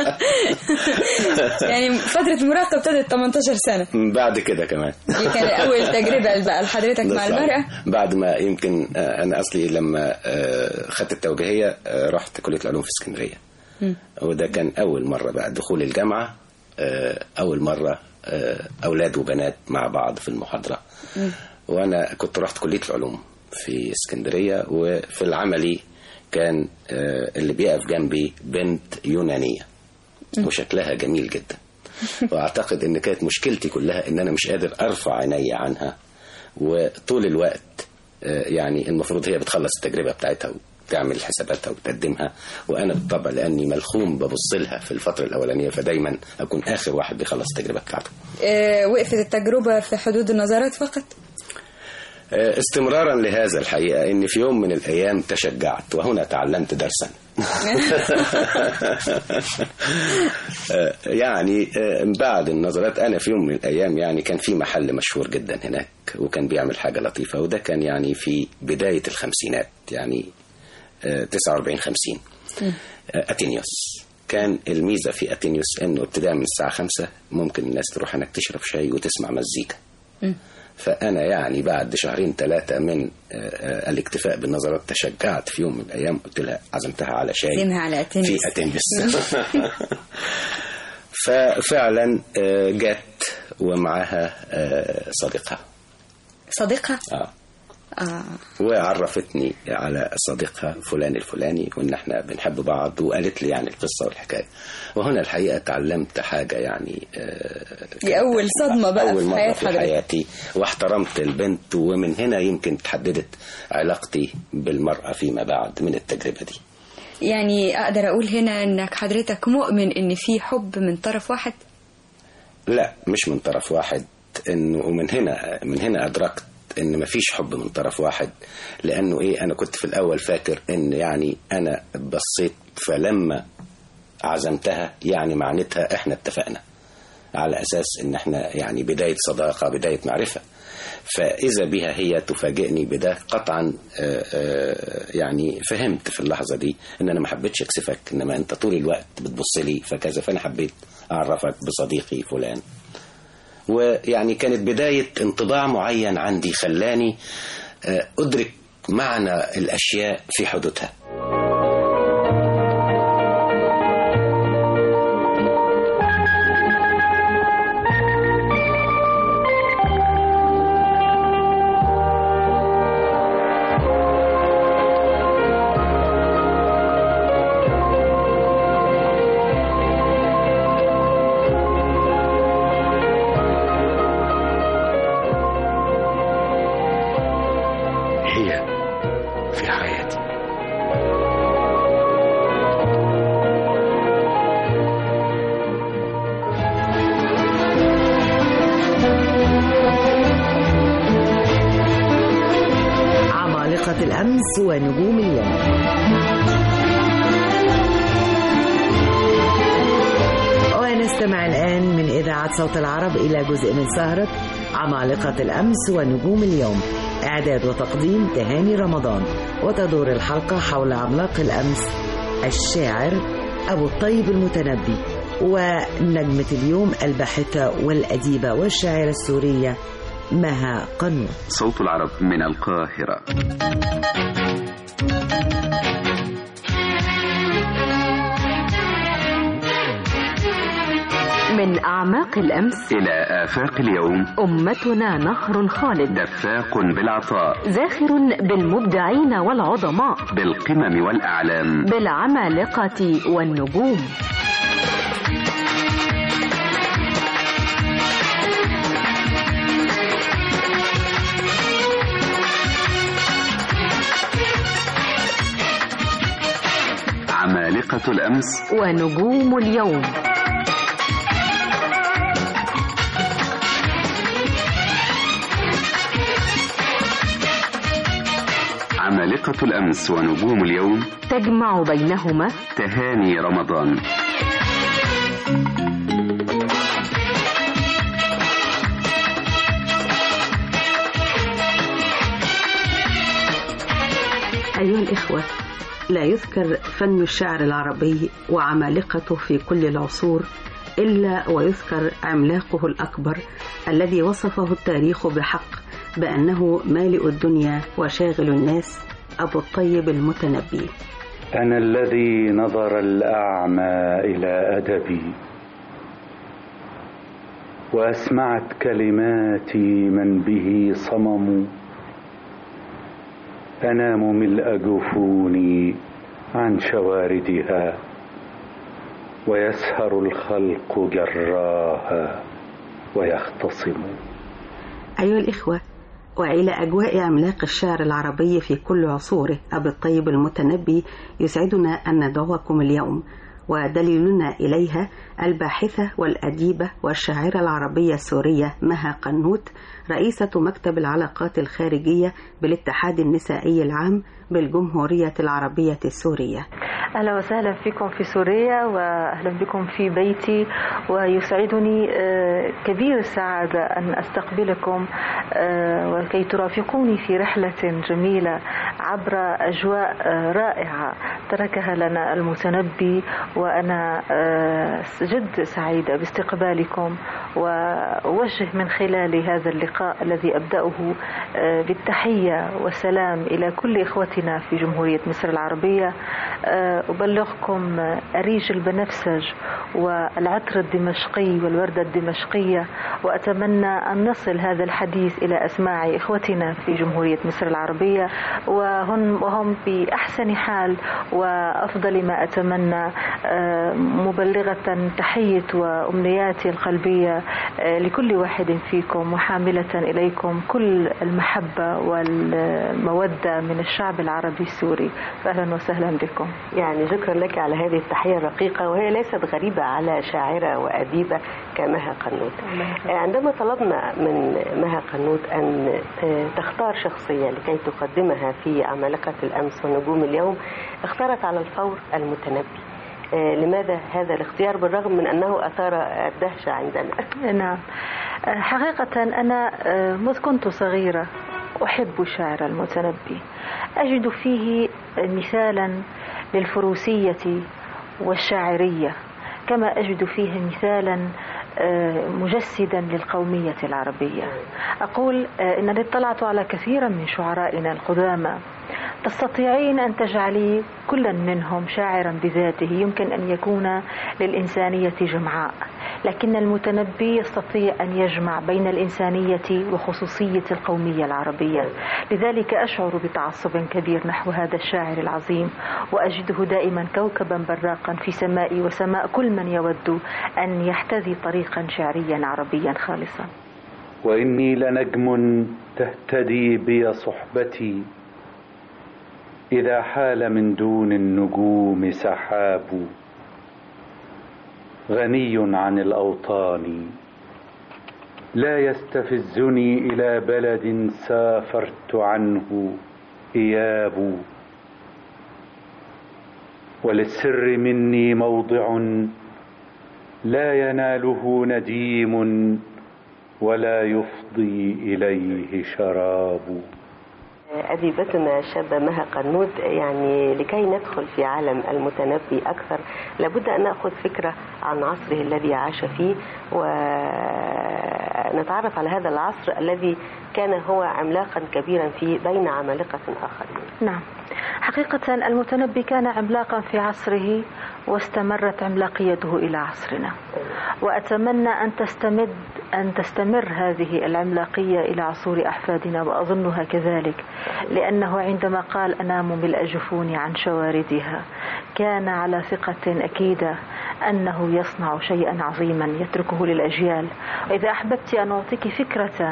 يعني فترة المراهقة ابتدت 18 سنة بعد كده كمان دي كان أول تجربة بقى لحضرتك ده مع صحيح. المرأة بعد ما يمكن آه، أنا أصلي لما آه، خدت التوجيهية آه، رحت كلية العلوم في اسكندرية مم. وده كان أول مرة بقى دخول الجامعة آه، أول مرة آه، أولاد وبنات مع بعض في المحاضرة وانا كنت رحت كليه العلوم في اسكندريه وفي العملي كان آه، اللي بيقف جنبي بنت يونانيه وشكلها جميل جدا واعتقد ان كانت مشكلتي كلها ان انا مش قادر ارفع عيني عنها وطول الوقت آه، يعني المفروض هي بتخلص التجربه بتاعتها وتعمل حساباتها وتقدمها وانا بالطبع لاني ملخوم ببص لها في الفتره الاولانيه فدايما اكون اخر واحد بيخلص التجربه بتاعته آه، وقفت التجربة في حدود النظرات فقط آه، استمرارا لهذا الحقيقة أن في يوم من الأيام تشجعت وهنا تعلمت درسا آه، يعني آه، بعد النظرات أنا في يوم من الأيام يعني كان في محل مشهور جدا هناك وكان بيعمل حاجة لطيفة وده كان يعني في بداية الخمسينات يعني آه، 49 50 آه، أتينيوس كان الميزة في أتينيوس أنه ابتداء من الساعة خمسة ممكن الناس تروح هناك تشرب شاي وتسمع مزيكا فأنا يعني بعد شهرين ثلاثة من آه، آه، الاكتفاء بالنظرات تشجعت في يوم من الأيام قلت لها عزمتها على شاي عزمها على أتينيوس. في أتينيوس ففعلا آه، جت ومعاها آه، صديقها صديقها آه. آه. وعرفتني على صديقها فلان الفلاني وان احنا بنحب بعض وقالت لي يعني القصه والحكايه وهنا الحقيقه تعلمت حاجه يعني آه، دي أول صدمة بقى أول في مرة حياة في حضرتك حياتي واحترمت البنت ومن هنا يمكن تحددت علاقتي بالمرأة فيما بعد من التجربة دي يعني أقدر أقول هنا إنك حضرتك مؤمن إن في حب من طرف واحد لا مش من طرف واحد انه ومن هنا من هنا ادركت ان مفيش حب من طرف واحد لانه ايه انا كنت في الاول فاكر ان يعني انا بصيت فلما عزمتها يعني معناتها احنا اتفقنا على اساس ان احنا يعني بدايه صداقه بدايه معرفه فاذا بها هي تفاجئني بده قطعا آه، آه، يعني فهمت في اللحظه دي ان انا ما حبيتش اكسفك انما انت طول الوقت بتبص لي فكذا فانا حبيت اعرفك بصديقي فلان ويعني كانت بدايه انطباع معين عندي خلاني آه، ادرك معنى الاشياء في حدودها هي في حياتي عمالقة الأمس ونجوم اليوم ونستمع الآن من إذاعة صوت العرب إلى جزء من سهرة عمالقة الأمس ونجوم اليوم إعداد وتقديم تهاني رمضان وتدور الحلقة حول عملاق الأمس الشاعر أبو الطيب المتنبي ونجمة اليوم الباحثة والأديبة والشاعرة السورية مها قنوط صوت العرب من القاهرة من أعماق الأمس إلى آفاق اليوم أمتنا نهر خالد دفاق بالعطاء زاخر بالمبدعين والعظماء بالقمم والأعلام بالعمالقة والنجوم عمالقة الأمس ونجوم اليوم عمالقة الأمس ونجوم اليوم تجمع بينهما تهاني رمضان أيها الإخوة لا يذكر فن الشعر العربي وعمالقته في كل العصور إلا ويذكر عملاقه الأكبر الذي وصفه التاريخ بحق بأنه مالئ الدنيا وشاغل الناس أبو الطيب المتنبي أنا الذي نظر الأعمى إلى أدبي وأسمعت كلماتي من به صمم أنام ملء جفوني عن شواردها ويسهر الخلق جراها ويختصم أيها الإخوة وإلى أجواء عملاق الشعر العربي في كل عصوره أبي الطيب المتنبي يسعدنا أن ندعوكم اليوم ودليلنا إليها الباحثة والأديبة والشاعرة العربية السورية مها قنوت رئيسة مكتب العلاقات الخارجية بالاتحاد النسائي العام بالجمهورية العربية السورية أهلا وسهلا فيكم في سوريا وأهلا بكم في بيتي ويسعدني كبير السعادة أن أستقبلكم وكي ترافقوني في رحلة جميلة عبر أجواء رائعة تركها لنا المتنبي وأنا جد سعيدة باستقبالكم وأوجه من خلال هذا اللقاء الذي أبدأه بالتحية والسلام إلى كل إخوتنا في جمهورية مصر العربية أبلغكم أريج البنفسج والعطر الدمشقي والوردة الدمشقية وأتمنى أن نصل هذا الحديث إلى أسماع إخوتنا في جمهورية مصر العربية وهم, وهم بأحسن حال وأفضل ما أتمنى مبلغة تحية وأمنياتي القلبية لكل واحد فيكم وحاملة إليكم كل المحبة والمودة من الشعب العربي السوري فأهلا وسهلا بكم يعني شكرا لك على هذه التحية الرقيقة وهي ليست غريبة على شاعرة وأديبة كمها قنوت عندما طلبنا من مها قنوت أن تختار شخصية لكي تقدمها في عمالقة الأمس ونجوم اليوم اختارت على الفور المتنبي لماذا هذا الاختيار بالرغم من أنه أثار الدهشة عندنا نعم حقيقة أنا مذ كنت صغيرة أحب الشعر المتنبي أجد فيه مثالا للفروسية والشاعرية كما أجد فيه مثالا مجسدا للقومية العربية أقول إنني اطلعت على كثير من شعرائنا القدامى تستطيعين أن تجعلي كلا منهم شاعرا بذاته يمكن أن يكون للإنسانية جمعاء لكن المتنبي يستطيع أن يجمع بين الإنسانية وخصوصية القومية العربية لذلك أشعر بتعصب كبير نحو هذا الشاعر العظيم وأجده دائما كوكبا براقا في سمائي وسماء كل من يود أن يحتذي طريقا شعريا عربيا خالصا وإني لنجم تهتدي بي صحبتي إذا حال من دون النجوم سحاب غني عن الأوطان لا يستفزني إلى بلد سافرت عنه إياب وللسر مني موضع لا يناله نديم ولا يفضي إليه شراب أديبتنا الشابة مها قنود يعني لكي ندخل في عالم المتنبي أكثر لابد أن نأخذ فكرة عن عصره الذي عاش فيه ونتعرف على هذا العصر الذي كان هو عملاقا كبيرا فيه بين عمالقة آخرين نعم حقيقة المتنبي كان عملاقا في عصره واستمرت عملاقيته إلى عصرنا وأتمنى أن تستمد أن تستمر هذه العملاقية إلى عصور أحفادنا وأظنها كذلك لأنه عندما قال أنام ملء جفوني عن شواردها كان على ثقة أكيدة أنه يصنع شيئا عظيما يتركه للأجيال وإذا أحببت أن أعطيك فكرة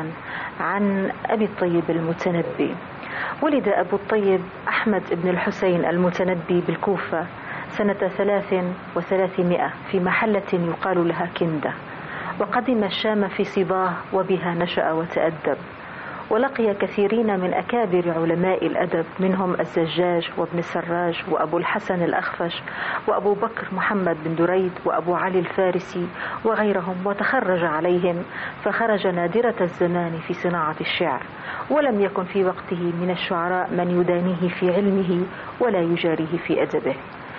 عن أبي الطيب المتنبي ولد أبو الطيب أحمد بن الحسين المتنبي بالكوفة سنة ثلاث وثلاثمائة في محلة يقال لها كندة وقدم الشام في صباه وبها نشأ وتأدب ولقي كثيرين من أكابر علماء الأدب منهم الزجاج وابن سراج وأبو الحسن الأخفش وأبو بكر محمد بن دريد وأبو علي الفارسي وغيرهم وتخرج عليهم فخرج نادرة الزمان في صناعة الشعر ولم يكن في وقته من الشعراء من يدانيه في علمه ولا يجاريه في أدبه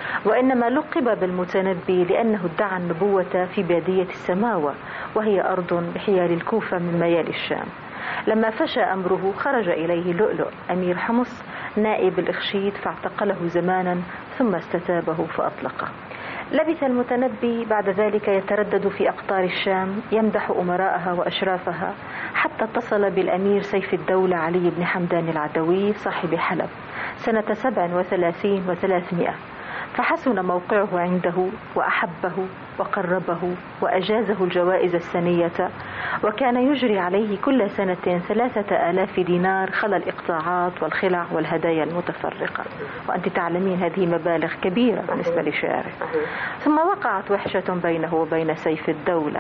وإنما لقب بالمتنبي لأنه ادعى النبوة في بادية السماوة وهي أرض بحيال الكوفة من ميال الشام لما فشى أمره خرج إليه لؤلؤ أمير حمص نائب الإخشيد فاعتقله زمانا ثم استتابه فأطلقه لبث المتنبي بعد ذلك يتردد في أقطار الشام يمدح أمراءها وأشرافها حتى اتصل بالأمير سيف الدولة علي بن حمدان العدوي صاحب حلب سنة سبع وثلاثين وثلاثمائة فحسن موقعه عنده وأحبه وقربه وأجازه الجوائز السنية وكان يجري عليه كل سنة ثلاثة آلاف دينار خلا الإقطاعات والخلع والهدايا المتفرقة وأنت تعلمين هذه مبالغ كبيرة بالنسبة لشعره ثم وقعت وحشة بينه وبين سيف الدولة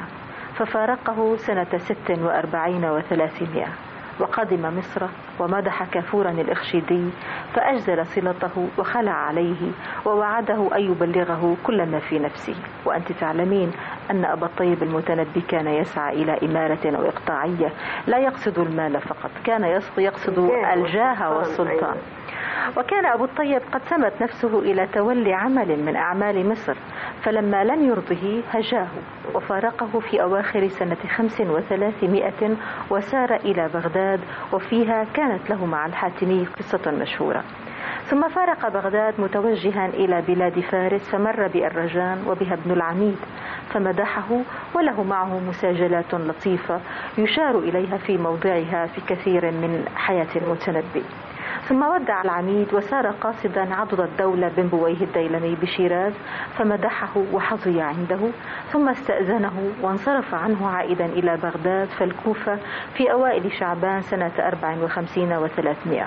ففارقه سنة ست وأربعين وثلاثمائة وقدم مصر ومدح كافورا الإخشيدي فأجزل صلته وخلع عليه ووعده أن يبلغه كل ما في نفسه وأنت تعلمين أن أبا الطيب المتنبي كان يسعى إلى إمارة أو إقطاعية لا يقصد المال فقط كان يقصد الجاه والسلطان وكان أبو الطيب قد سمت نفسه إلى تولي عمل من أعمال مصر فلما لم يرضه هجاه وفارقه في أواخر سنة خمس وثلاثمائة وسار إلى بغداد وفيها كانت له مع الحاتمي قصة مشهورة ثم فارق بغداد متوجها إلى بلاد فارس فمر بأرجان وبها ابن العميد فمدحه وله معه مساجلات لطيفة يشار إليها في موضعها في كثير من حياة المتنبي ثم ودع العميد وسار قاصدا عضد الدولة بن بويه الديلمي بشيراز فمدحه وحظي عنده ثم استأذنه وانصرف عنه عائدا إلى بغداد فالكوفة في أوائل شعبان سنة 54 و300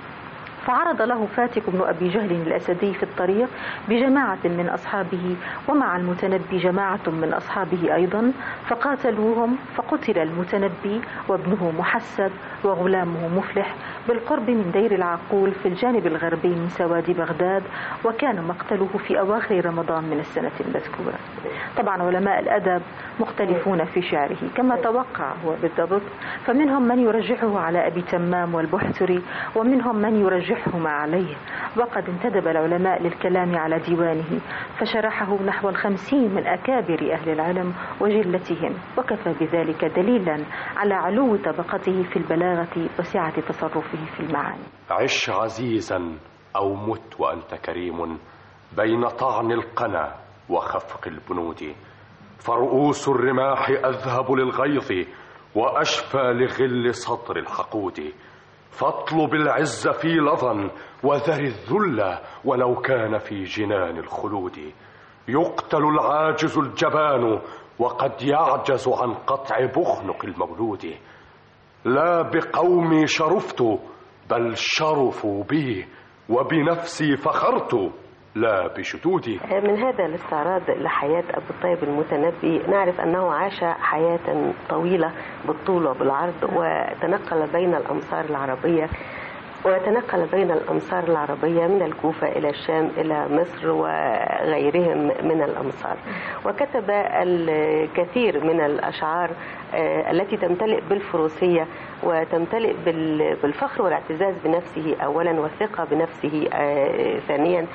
فعرض له فاتك بن أبي جهل الأسدي في الطريق بجماعة من أصحابه ومع المتنبي جماعة من أصحابه أيضا فقاتلوهم فقتل المتنبي وابنه محسب وغلامه مفلح بالقرب من دير العقول في الجانب الغربي من سواد بغداد وكان مقتله في أواخر رمضان من السنة المذكورة طبعا علماء الأدب مختلفون في شعره كما توقع هو بالضبط فمنهم من يرجحه على أبي تمام والبحتري ومنهم من يرجحهما عليه وقد انتدب العلماء للكلام على ديوانه فشرحه نحو الخمسين من أكابر أهل العلم وجلتهم وكفى بذلك دليلا على علو طبقته في البلاغة وسعة تصرفه في المعاني عش عزيزا أو مت وأنت كريم بين طعن القنا وخفق البنود فرؤوس الرماح أذهب للغيظ وأشفى لغل صدر الحقود فاطلب العز في لظى وذر الذل ولو كان في جنان الخلود يقتل العاجز الجبان وقد يعجز عن قطع بخنق المولود لا بقومي شرفت بل شرفوا بي وبنفسي فخرت لا بشدودي من هذا الاستعراض لحياة أبو الطيب المتنبي نعرف أنه عاش حياة طويلة بالطول وبالعرض وتنقل بين الأمصار العربية وتنقل بين الأمصار العربية من الكوفة إلى الشام إلى مصر وغيرهم من الأمصار وكتب الكثير من الأشعار آه، التي تمتلئ بالفروسية وتمتلئ بال- بالفخر والاعتزاز بنفسه أولا والثقة بنفسه آه، ثانيا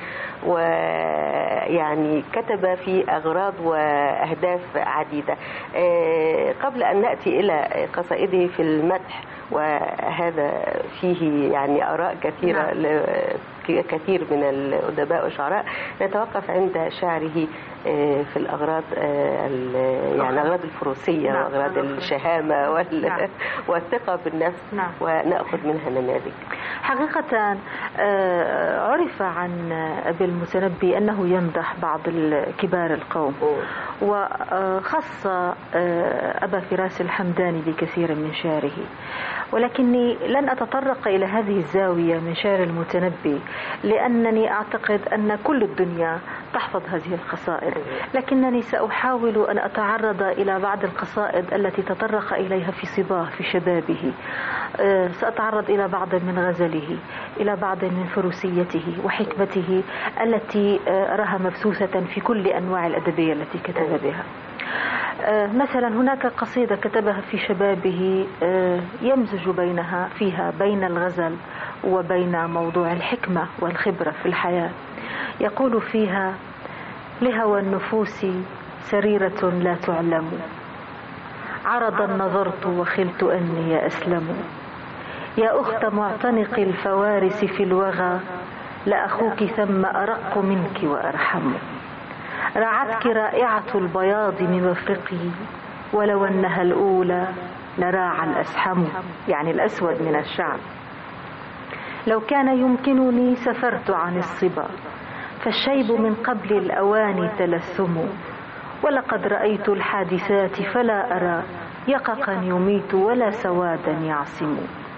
ويعني كتب في أغراض وأهداف عديدة آه، قبل أن نأتي إلى قصائده في المدح وهذا فيه يعني آراء كثيرة نعم. ل- كثير من الأدباء والشعراء نتوقف عند شعره آه، في الأغراض آه، ال- يعني أغراض الفروسية نعم. وأغراض الشهامة وال- نعم. والثقة بالنفس ونأخذ منها نماذج حقيقة آه، عرف عن أبي المتنبي أنه يمدح بعض ال- كبار القوم وخص آه، أبا فراس الحمداني بكثير من شعره ولكني لن أتطرق إلى هذه الزاوية من شعر المتنبي لأنني أعتقد أن كل الدنيا تحفظ هذه القصائد لكنني سأحاول أن أتعرض إلى بعض القصائد التي تطرق إليها في صباه في شبابه آه، سأتعرض إلى بعض من غزله إلى بعض من فروسيته وحكمته التي آه، أراها مبثوثة في كل أنواع الأدبية التي كتب بها آه، مثلا هناك قصيدة كتبها في شبابه آه، يمزج بينها فيها بين الغزل وبين موضوع الحكمة والخبرة في الحياة يقول فيها لهوى النفوس سريرة لا تعلم عرضا نظرت وخلت أني أسلم يا أخت معتنق الفوارس في الوغى لأخوك ثم أرق منك وأرحم رعتك رائعة البياض من مفرقه ولو أنها الأولى لراع الأسحم يعني الأسود من الشعب لو كان يمكنني سفرت عن الصبا فالشيب من قبل الأوان تلثم ولقد رأيت الحادثات فلا أرى يققا يميت ولا سوادا يعصم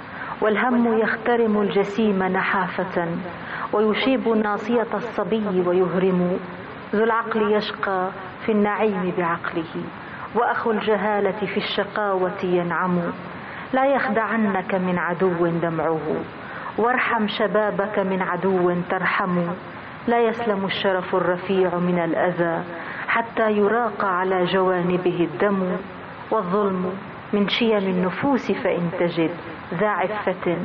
والهم يخترم الجسيم نحافة ويشيب ناصية الصبي ويهرم ذو العقل يشقى في النعيم بعقله وأخو الجهالة في الشقاوة ينعم لا يخدعنك من عدو دمعه وارحم شبابك من عدو ترحم لا يسلم الشرف الرفيع من الأذى حتى يراق على جوانبه الدم والظلم من شيم النفوس فإن تجد ذا عفة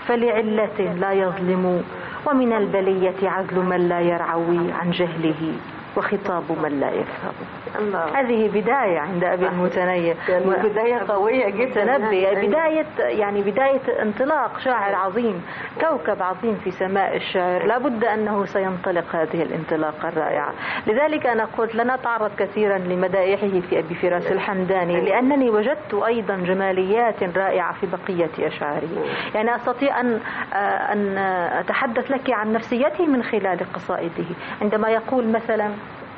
فلعلة لا يظلم ومن البلية عزل من لا يرعوي عن جهله وخطاب من لا يفهم الله. هذه بداية عند أبي المتنية يعني بداية قوية جدا متنبي يعني. بداية يعني بداية انطلاق شاعر عظيم كوكب عظيم في سماء الشعر لابد أنه سينطلق هذه الانطلاقة الرائعة لذلك أنا قلت لن أتعرض كثيرا لمدائحه في أبي فراس الحمداني لأنني وجدت أيضا جماليات رائعة في بقية أشعاره يعني أستطيع أن أن أتحدث لك عن نفسيته من خلال قصائده عندما يقول مثلا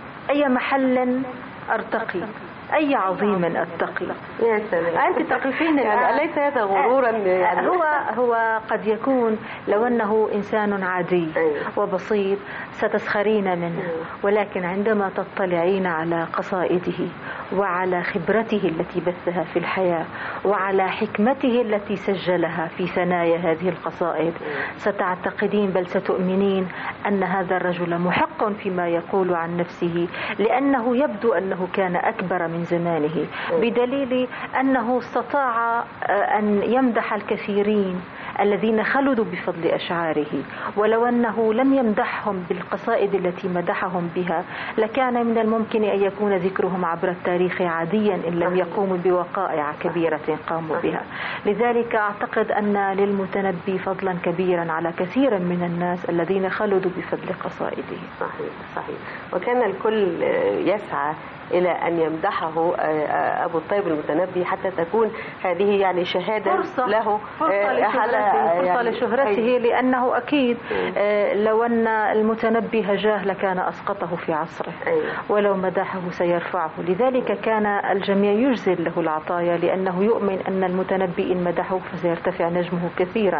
أي محل أرتقي أي عظيم أتقي يا سلام أنت تقفين يعني الآن. أليس هذا غرورا يعني هو هو قد يكون لو أنه إنسان عادي وبسيط ستسخرين منه ولكن عندما تطلعين على قصائده وعلى خبرته التي بثها في الحياة وعلى حكمته التي سجلها في ثنايا هذه القصائد ستعتقدين بل ستؤمنين أن هذا الرجل محق فيما يقول عن نفسه لأنه يبدو أنه كان أكبر من زمانه بدليل أنه استطاع آه، أن يمدح الكثيرين الذين خلدوا بفضل أشعاره ولو أنه لم يمدحهم بالقصائد التي مدحهم بها لكان من الممكن أن يكون ذكرهم عبر التاريخ عاديا إن لم يقوموا بوقائع كبيرة قاموا بها لذلك أعتقد أن للمتنبي فضلا كبيرا على كثير من الناس الذين خلدوا بفضل قصائده صحيح صحيح وكان الكل يسعى إلى أن يمدحه أبو الطيب المتنبي حتى تكون هذه يعني شهادة فرصة له فرصة لشهرته, فرصة لشهرته لأنه أكيد آه، لو أن المتنبي هجاه لكان أسقطه في عصره ولو مدحه سيرفعه لذلك كان الجميع يجزل له العطايا لأنه يؤمن أن المتنبي إن مدحه فسيرتفع نجمه كثيرا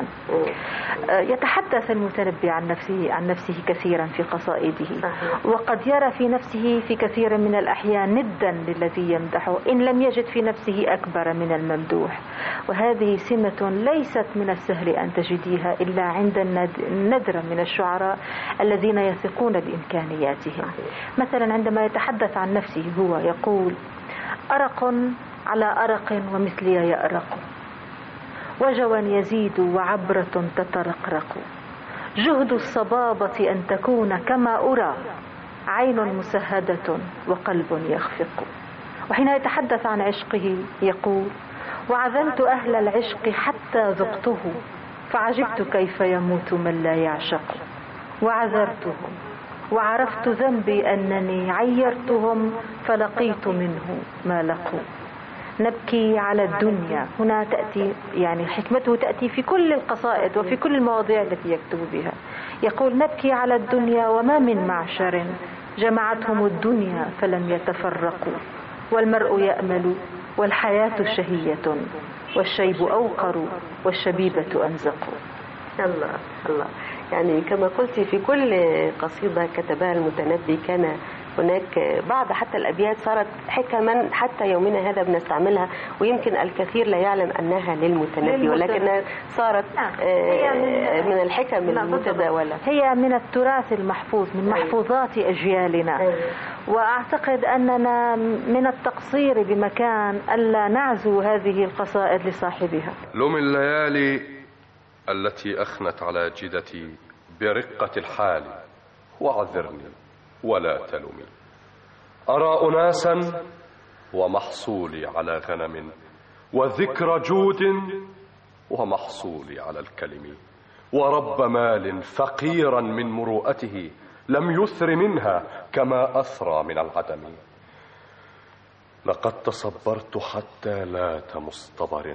آه، يتحدث المتنبي عن نفسه عن نفسه كثيرا في قصائده وقد يرى في نفسه في كثير من الأحيان ندا للذي الذي يمدحه إن لم يجد في نفسه أكبر من الممدوح وهذه سمة ليست من السهل أن تجديها إلا عند الند- الندرة من الشعراء الذين يثقون بإمكانياتهم مثلا عندما يتحدث عن نفسه هو يقول أرق على أرق ومثلي يأرق وجوا يزيد وعبرة تترقرق جهد الصبابة أن تكون كما أرى عين مسهدة وقلب يخفق وحين يتحدث عن عشقه يقول وعزمت أهل العشق حتى ذقته فعجبت كيف يموت من لا يعشق وعذرتهم وعرفت ذنبي أنني عيرتهم فلقيت منه ما لقوا نبكي على الدنيا هنا تأتي يعني حكمته تأتي في كل القصائد وفي كل المواضيع التي يكتب بها يقول نبكي على الدنيا وما من معشر جمعتهم الدنيا فلم يتفرقوا والمرء يأمل والحياة شهية والشيب أوقر والشبيبة أمزق الله الله يعني كما قلت في كل قصيدة كتبها المتنبي كان هناك بعض حتى الأبيات صارت حكما حتى يومنا هذا بنستعملها ويمكن الكثير لا يعلم أنها للمتنبي للمتنبي. ولكنها صارت هي آه، من- من الحكم نعم، بالضبط. المتداولة هي من التراث المحفوظ من محفوظات أجيالنا وأعتقد أننا من التقصير بمكان ألا نعزو هذه القصائد لصاحبها لم الليالي التي أخنت على جدتي برقة الحال واعذرني ولا تلمي أرى أناسا ومحصولي على غنم وذكر جود ومحصولي على الكلم ورب مال فقيرا من مروءته لم يثر منها كما أثرى من العدم لقد تصبرت حتى لا مصطبر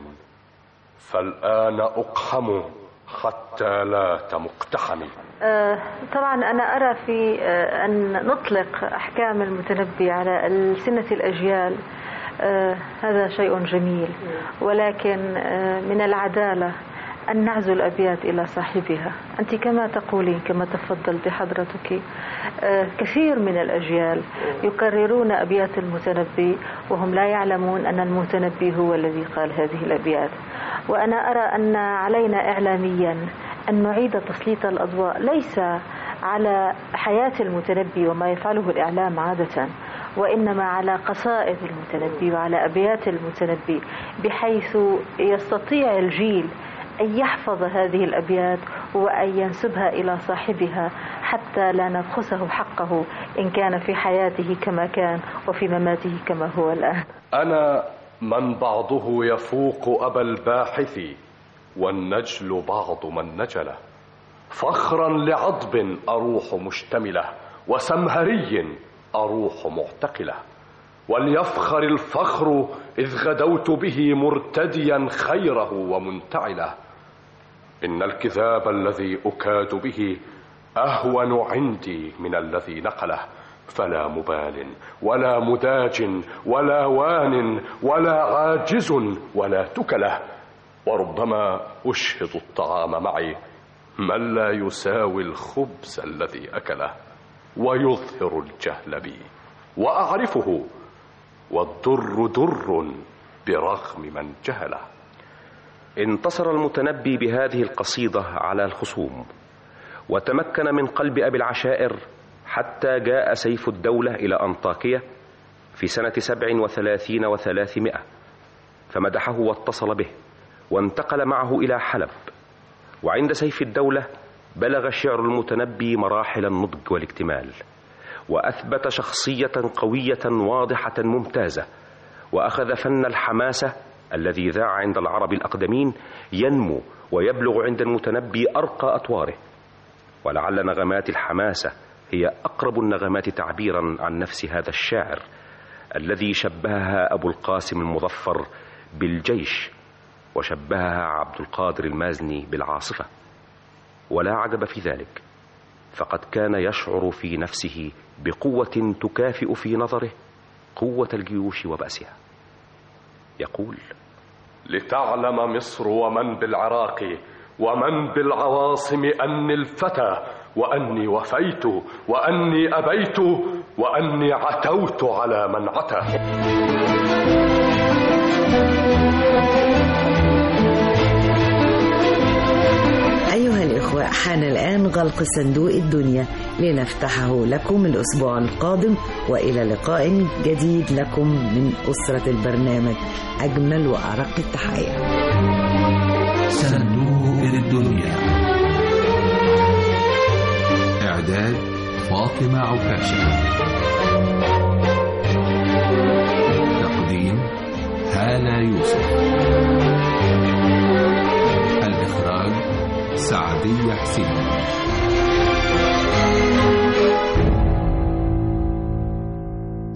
فالآن أقحم حتى لا مقتحم آه، طبعا أنا أرى في آه، أن نطلق أحكام المتنبي على ألسنة الأجيال آه، هذا شيء جميل ولكن آه، من العدالة أن نعزو الأبيات إلى صاحبها أنت كما تقولين كما تفضلت حضرتك آه، كثير من الأجيال يكررون أبيات المتنبي وهم لا يعلمون أن المتنبي هو الذي قال هذه الأبيات وأنا أرى أن علينا إعلاميا أن نعيد تسليط الأضواء ليس على حياة المتنبي وما يفعله الإعلام عادة وإنما على قصائد المتنبي وعلى أبيات المتنبي بحيث يستطيع الجيل أن يحفظ هذه الأبيات وأن ينسبها إلى صاحبها حتى لا نبخسه حقه إن كان في حياته كما كان وفي مماته كما هو الآن أنا من بعضه يفوق أبا الباحث والنجل بعض من نجله فخرا لعضب أروح مشتملة وسمهري أروح معتقلة وليفخر الفخر إذ غدوت به مرتديا خيره ومنتعله إن الكذاب الذي أكاد به أهون عندي من الذي نقله فلا مبال ولا مداج ولا وان ولا عاجز ولا تكله وربما أشهد الطعام معي من لا يساوي الخبز الذي أكله ويظهر الجهل بي وأعرفه والضر در برغم من جهله انتصر المتنبي بهذه القصيدة على الخصوم وتمكن من قلب أبي العشائر حتى جاء سيف الدولة إلى أنطاكية في سنة سبع وثلاثين وثلاثمائة فمدحه واتصل به وانتقل معه إلى حلب وعند سيف الدولة بلغ شعر المتنبي مراحل النضج والاكتمال وأثبت شخصية قوية واضحة ممتازة وأخذ فن الحماسة الذي ذاع عند العرب الأقدمين ينمو ويبلغ عند المتنبي أرقى أطواره ولعل نغمات الحماسة هي أقرب النغمات تعبيرا عن نفس هذا الشاعر الذي شبهها أبو القاسم المظفر بالجيش وشبهها عبد القادر المازني بالعاصفة ولا عجب في ذلك فقد كان يشعر في نفسه بقوة تكافئ في نظره قوة الجيوش وبأسها يقول لتعلم مصر ومن بالعراق ومن بالعواصم أني الفتى وأني وفيت وأني أبيت وأني عتوت على من عته أيها الإخوة حان الآن غلق صندوق الدنيا لنفتحه لكم الأسبوع القادم وإلى لقاء جديد لكم من أسرة البرنامج أجمل وأرق التحايا صندوق الدنيا إعداد فاطمة عكاشة تقديم هالة يوسف الإخراج سعدية حسين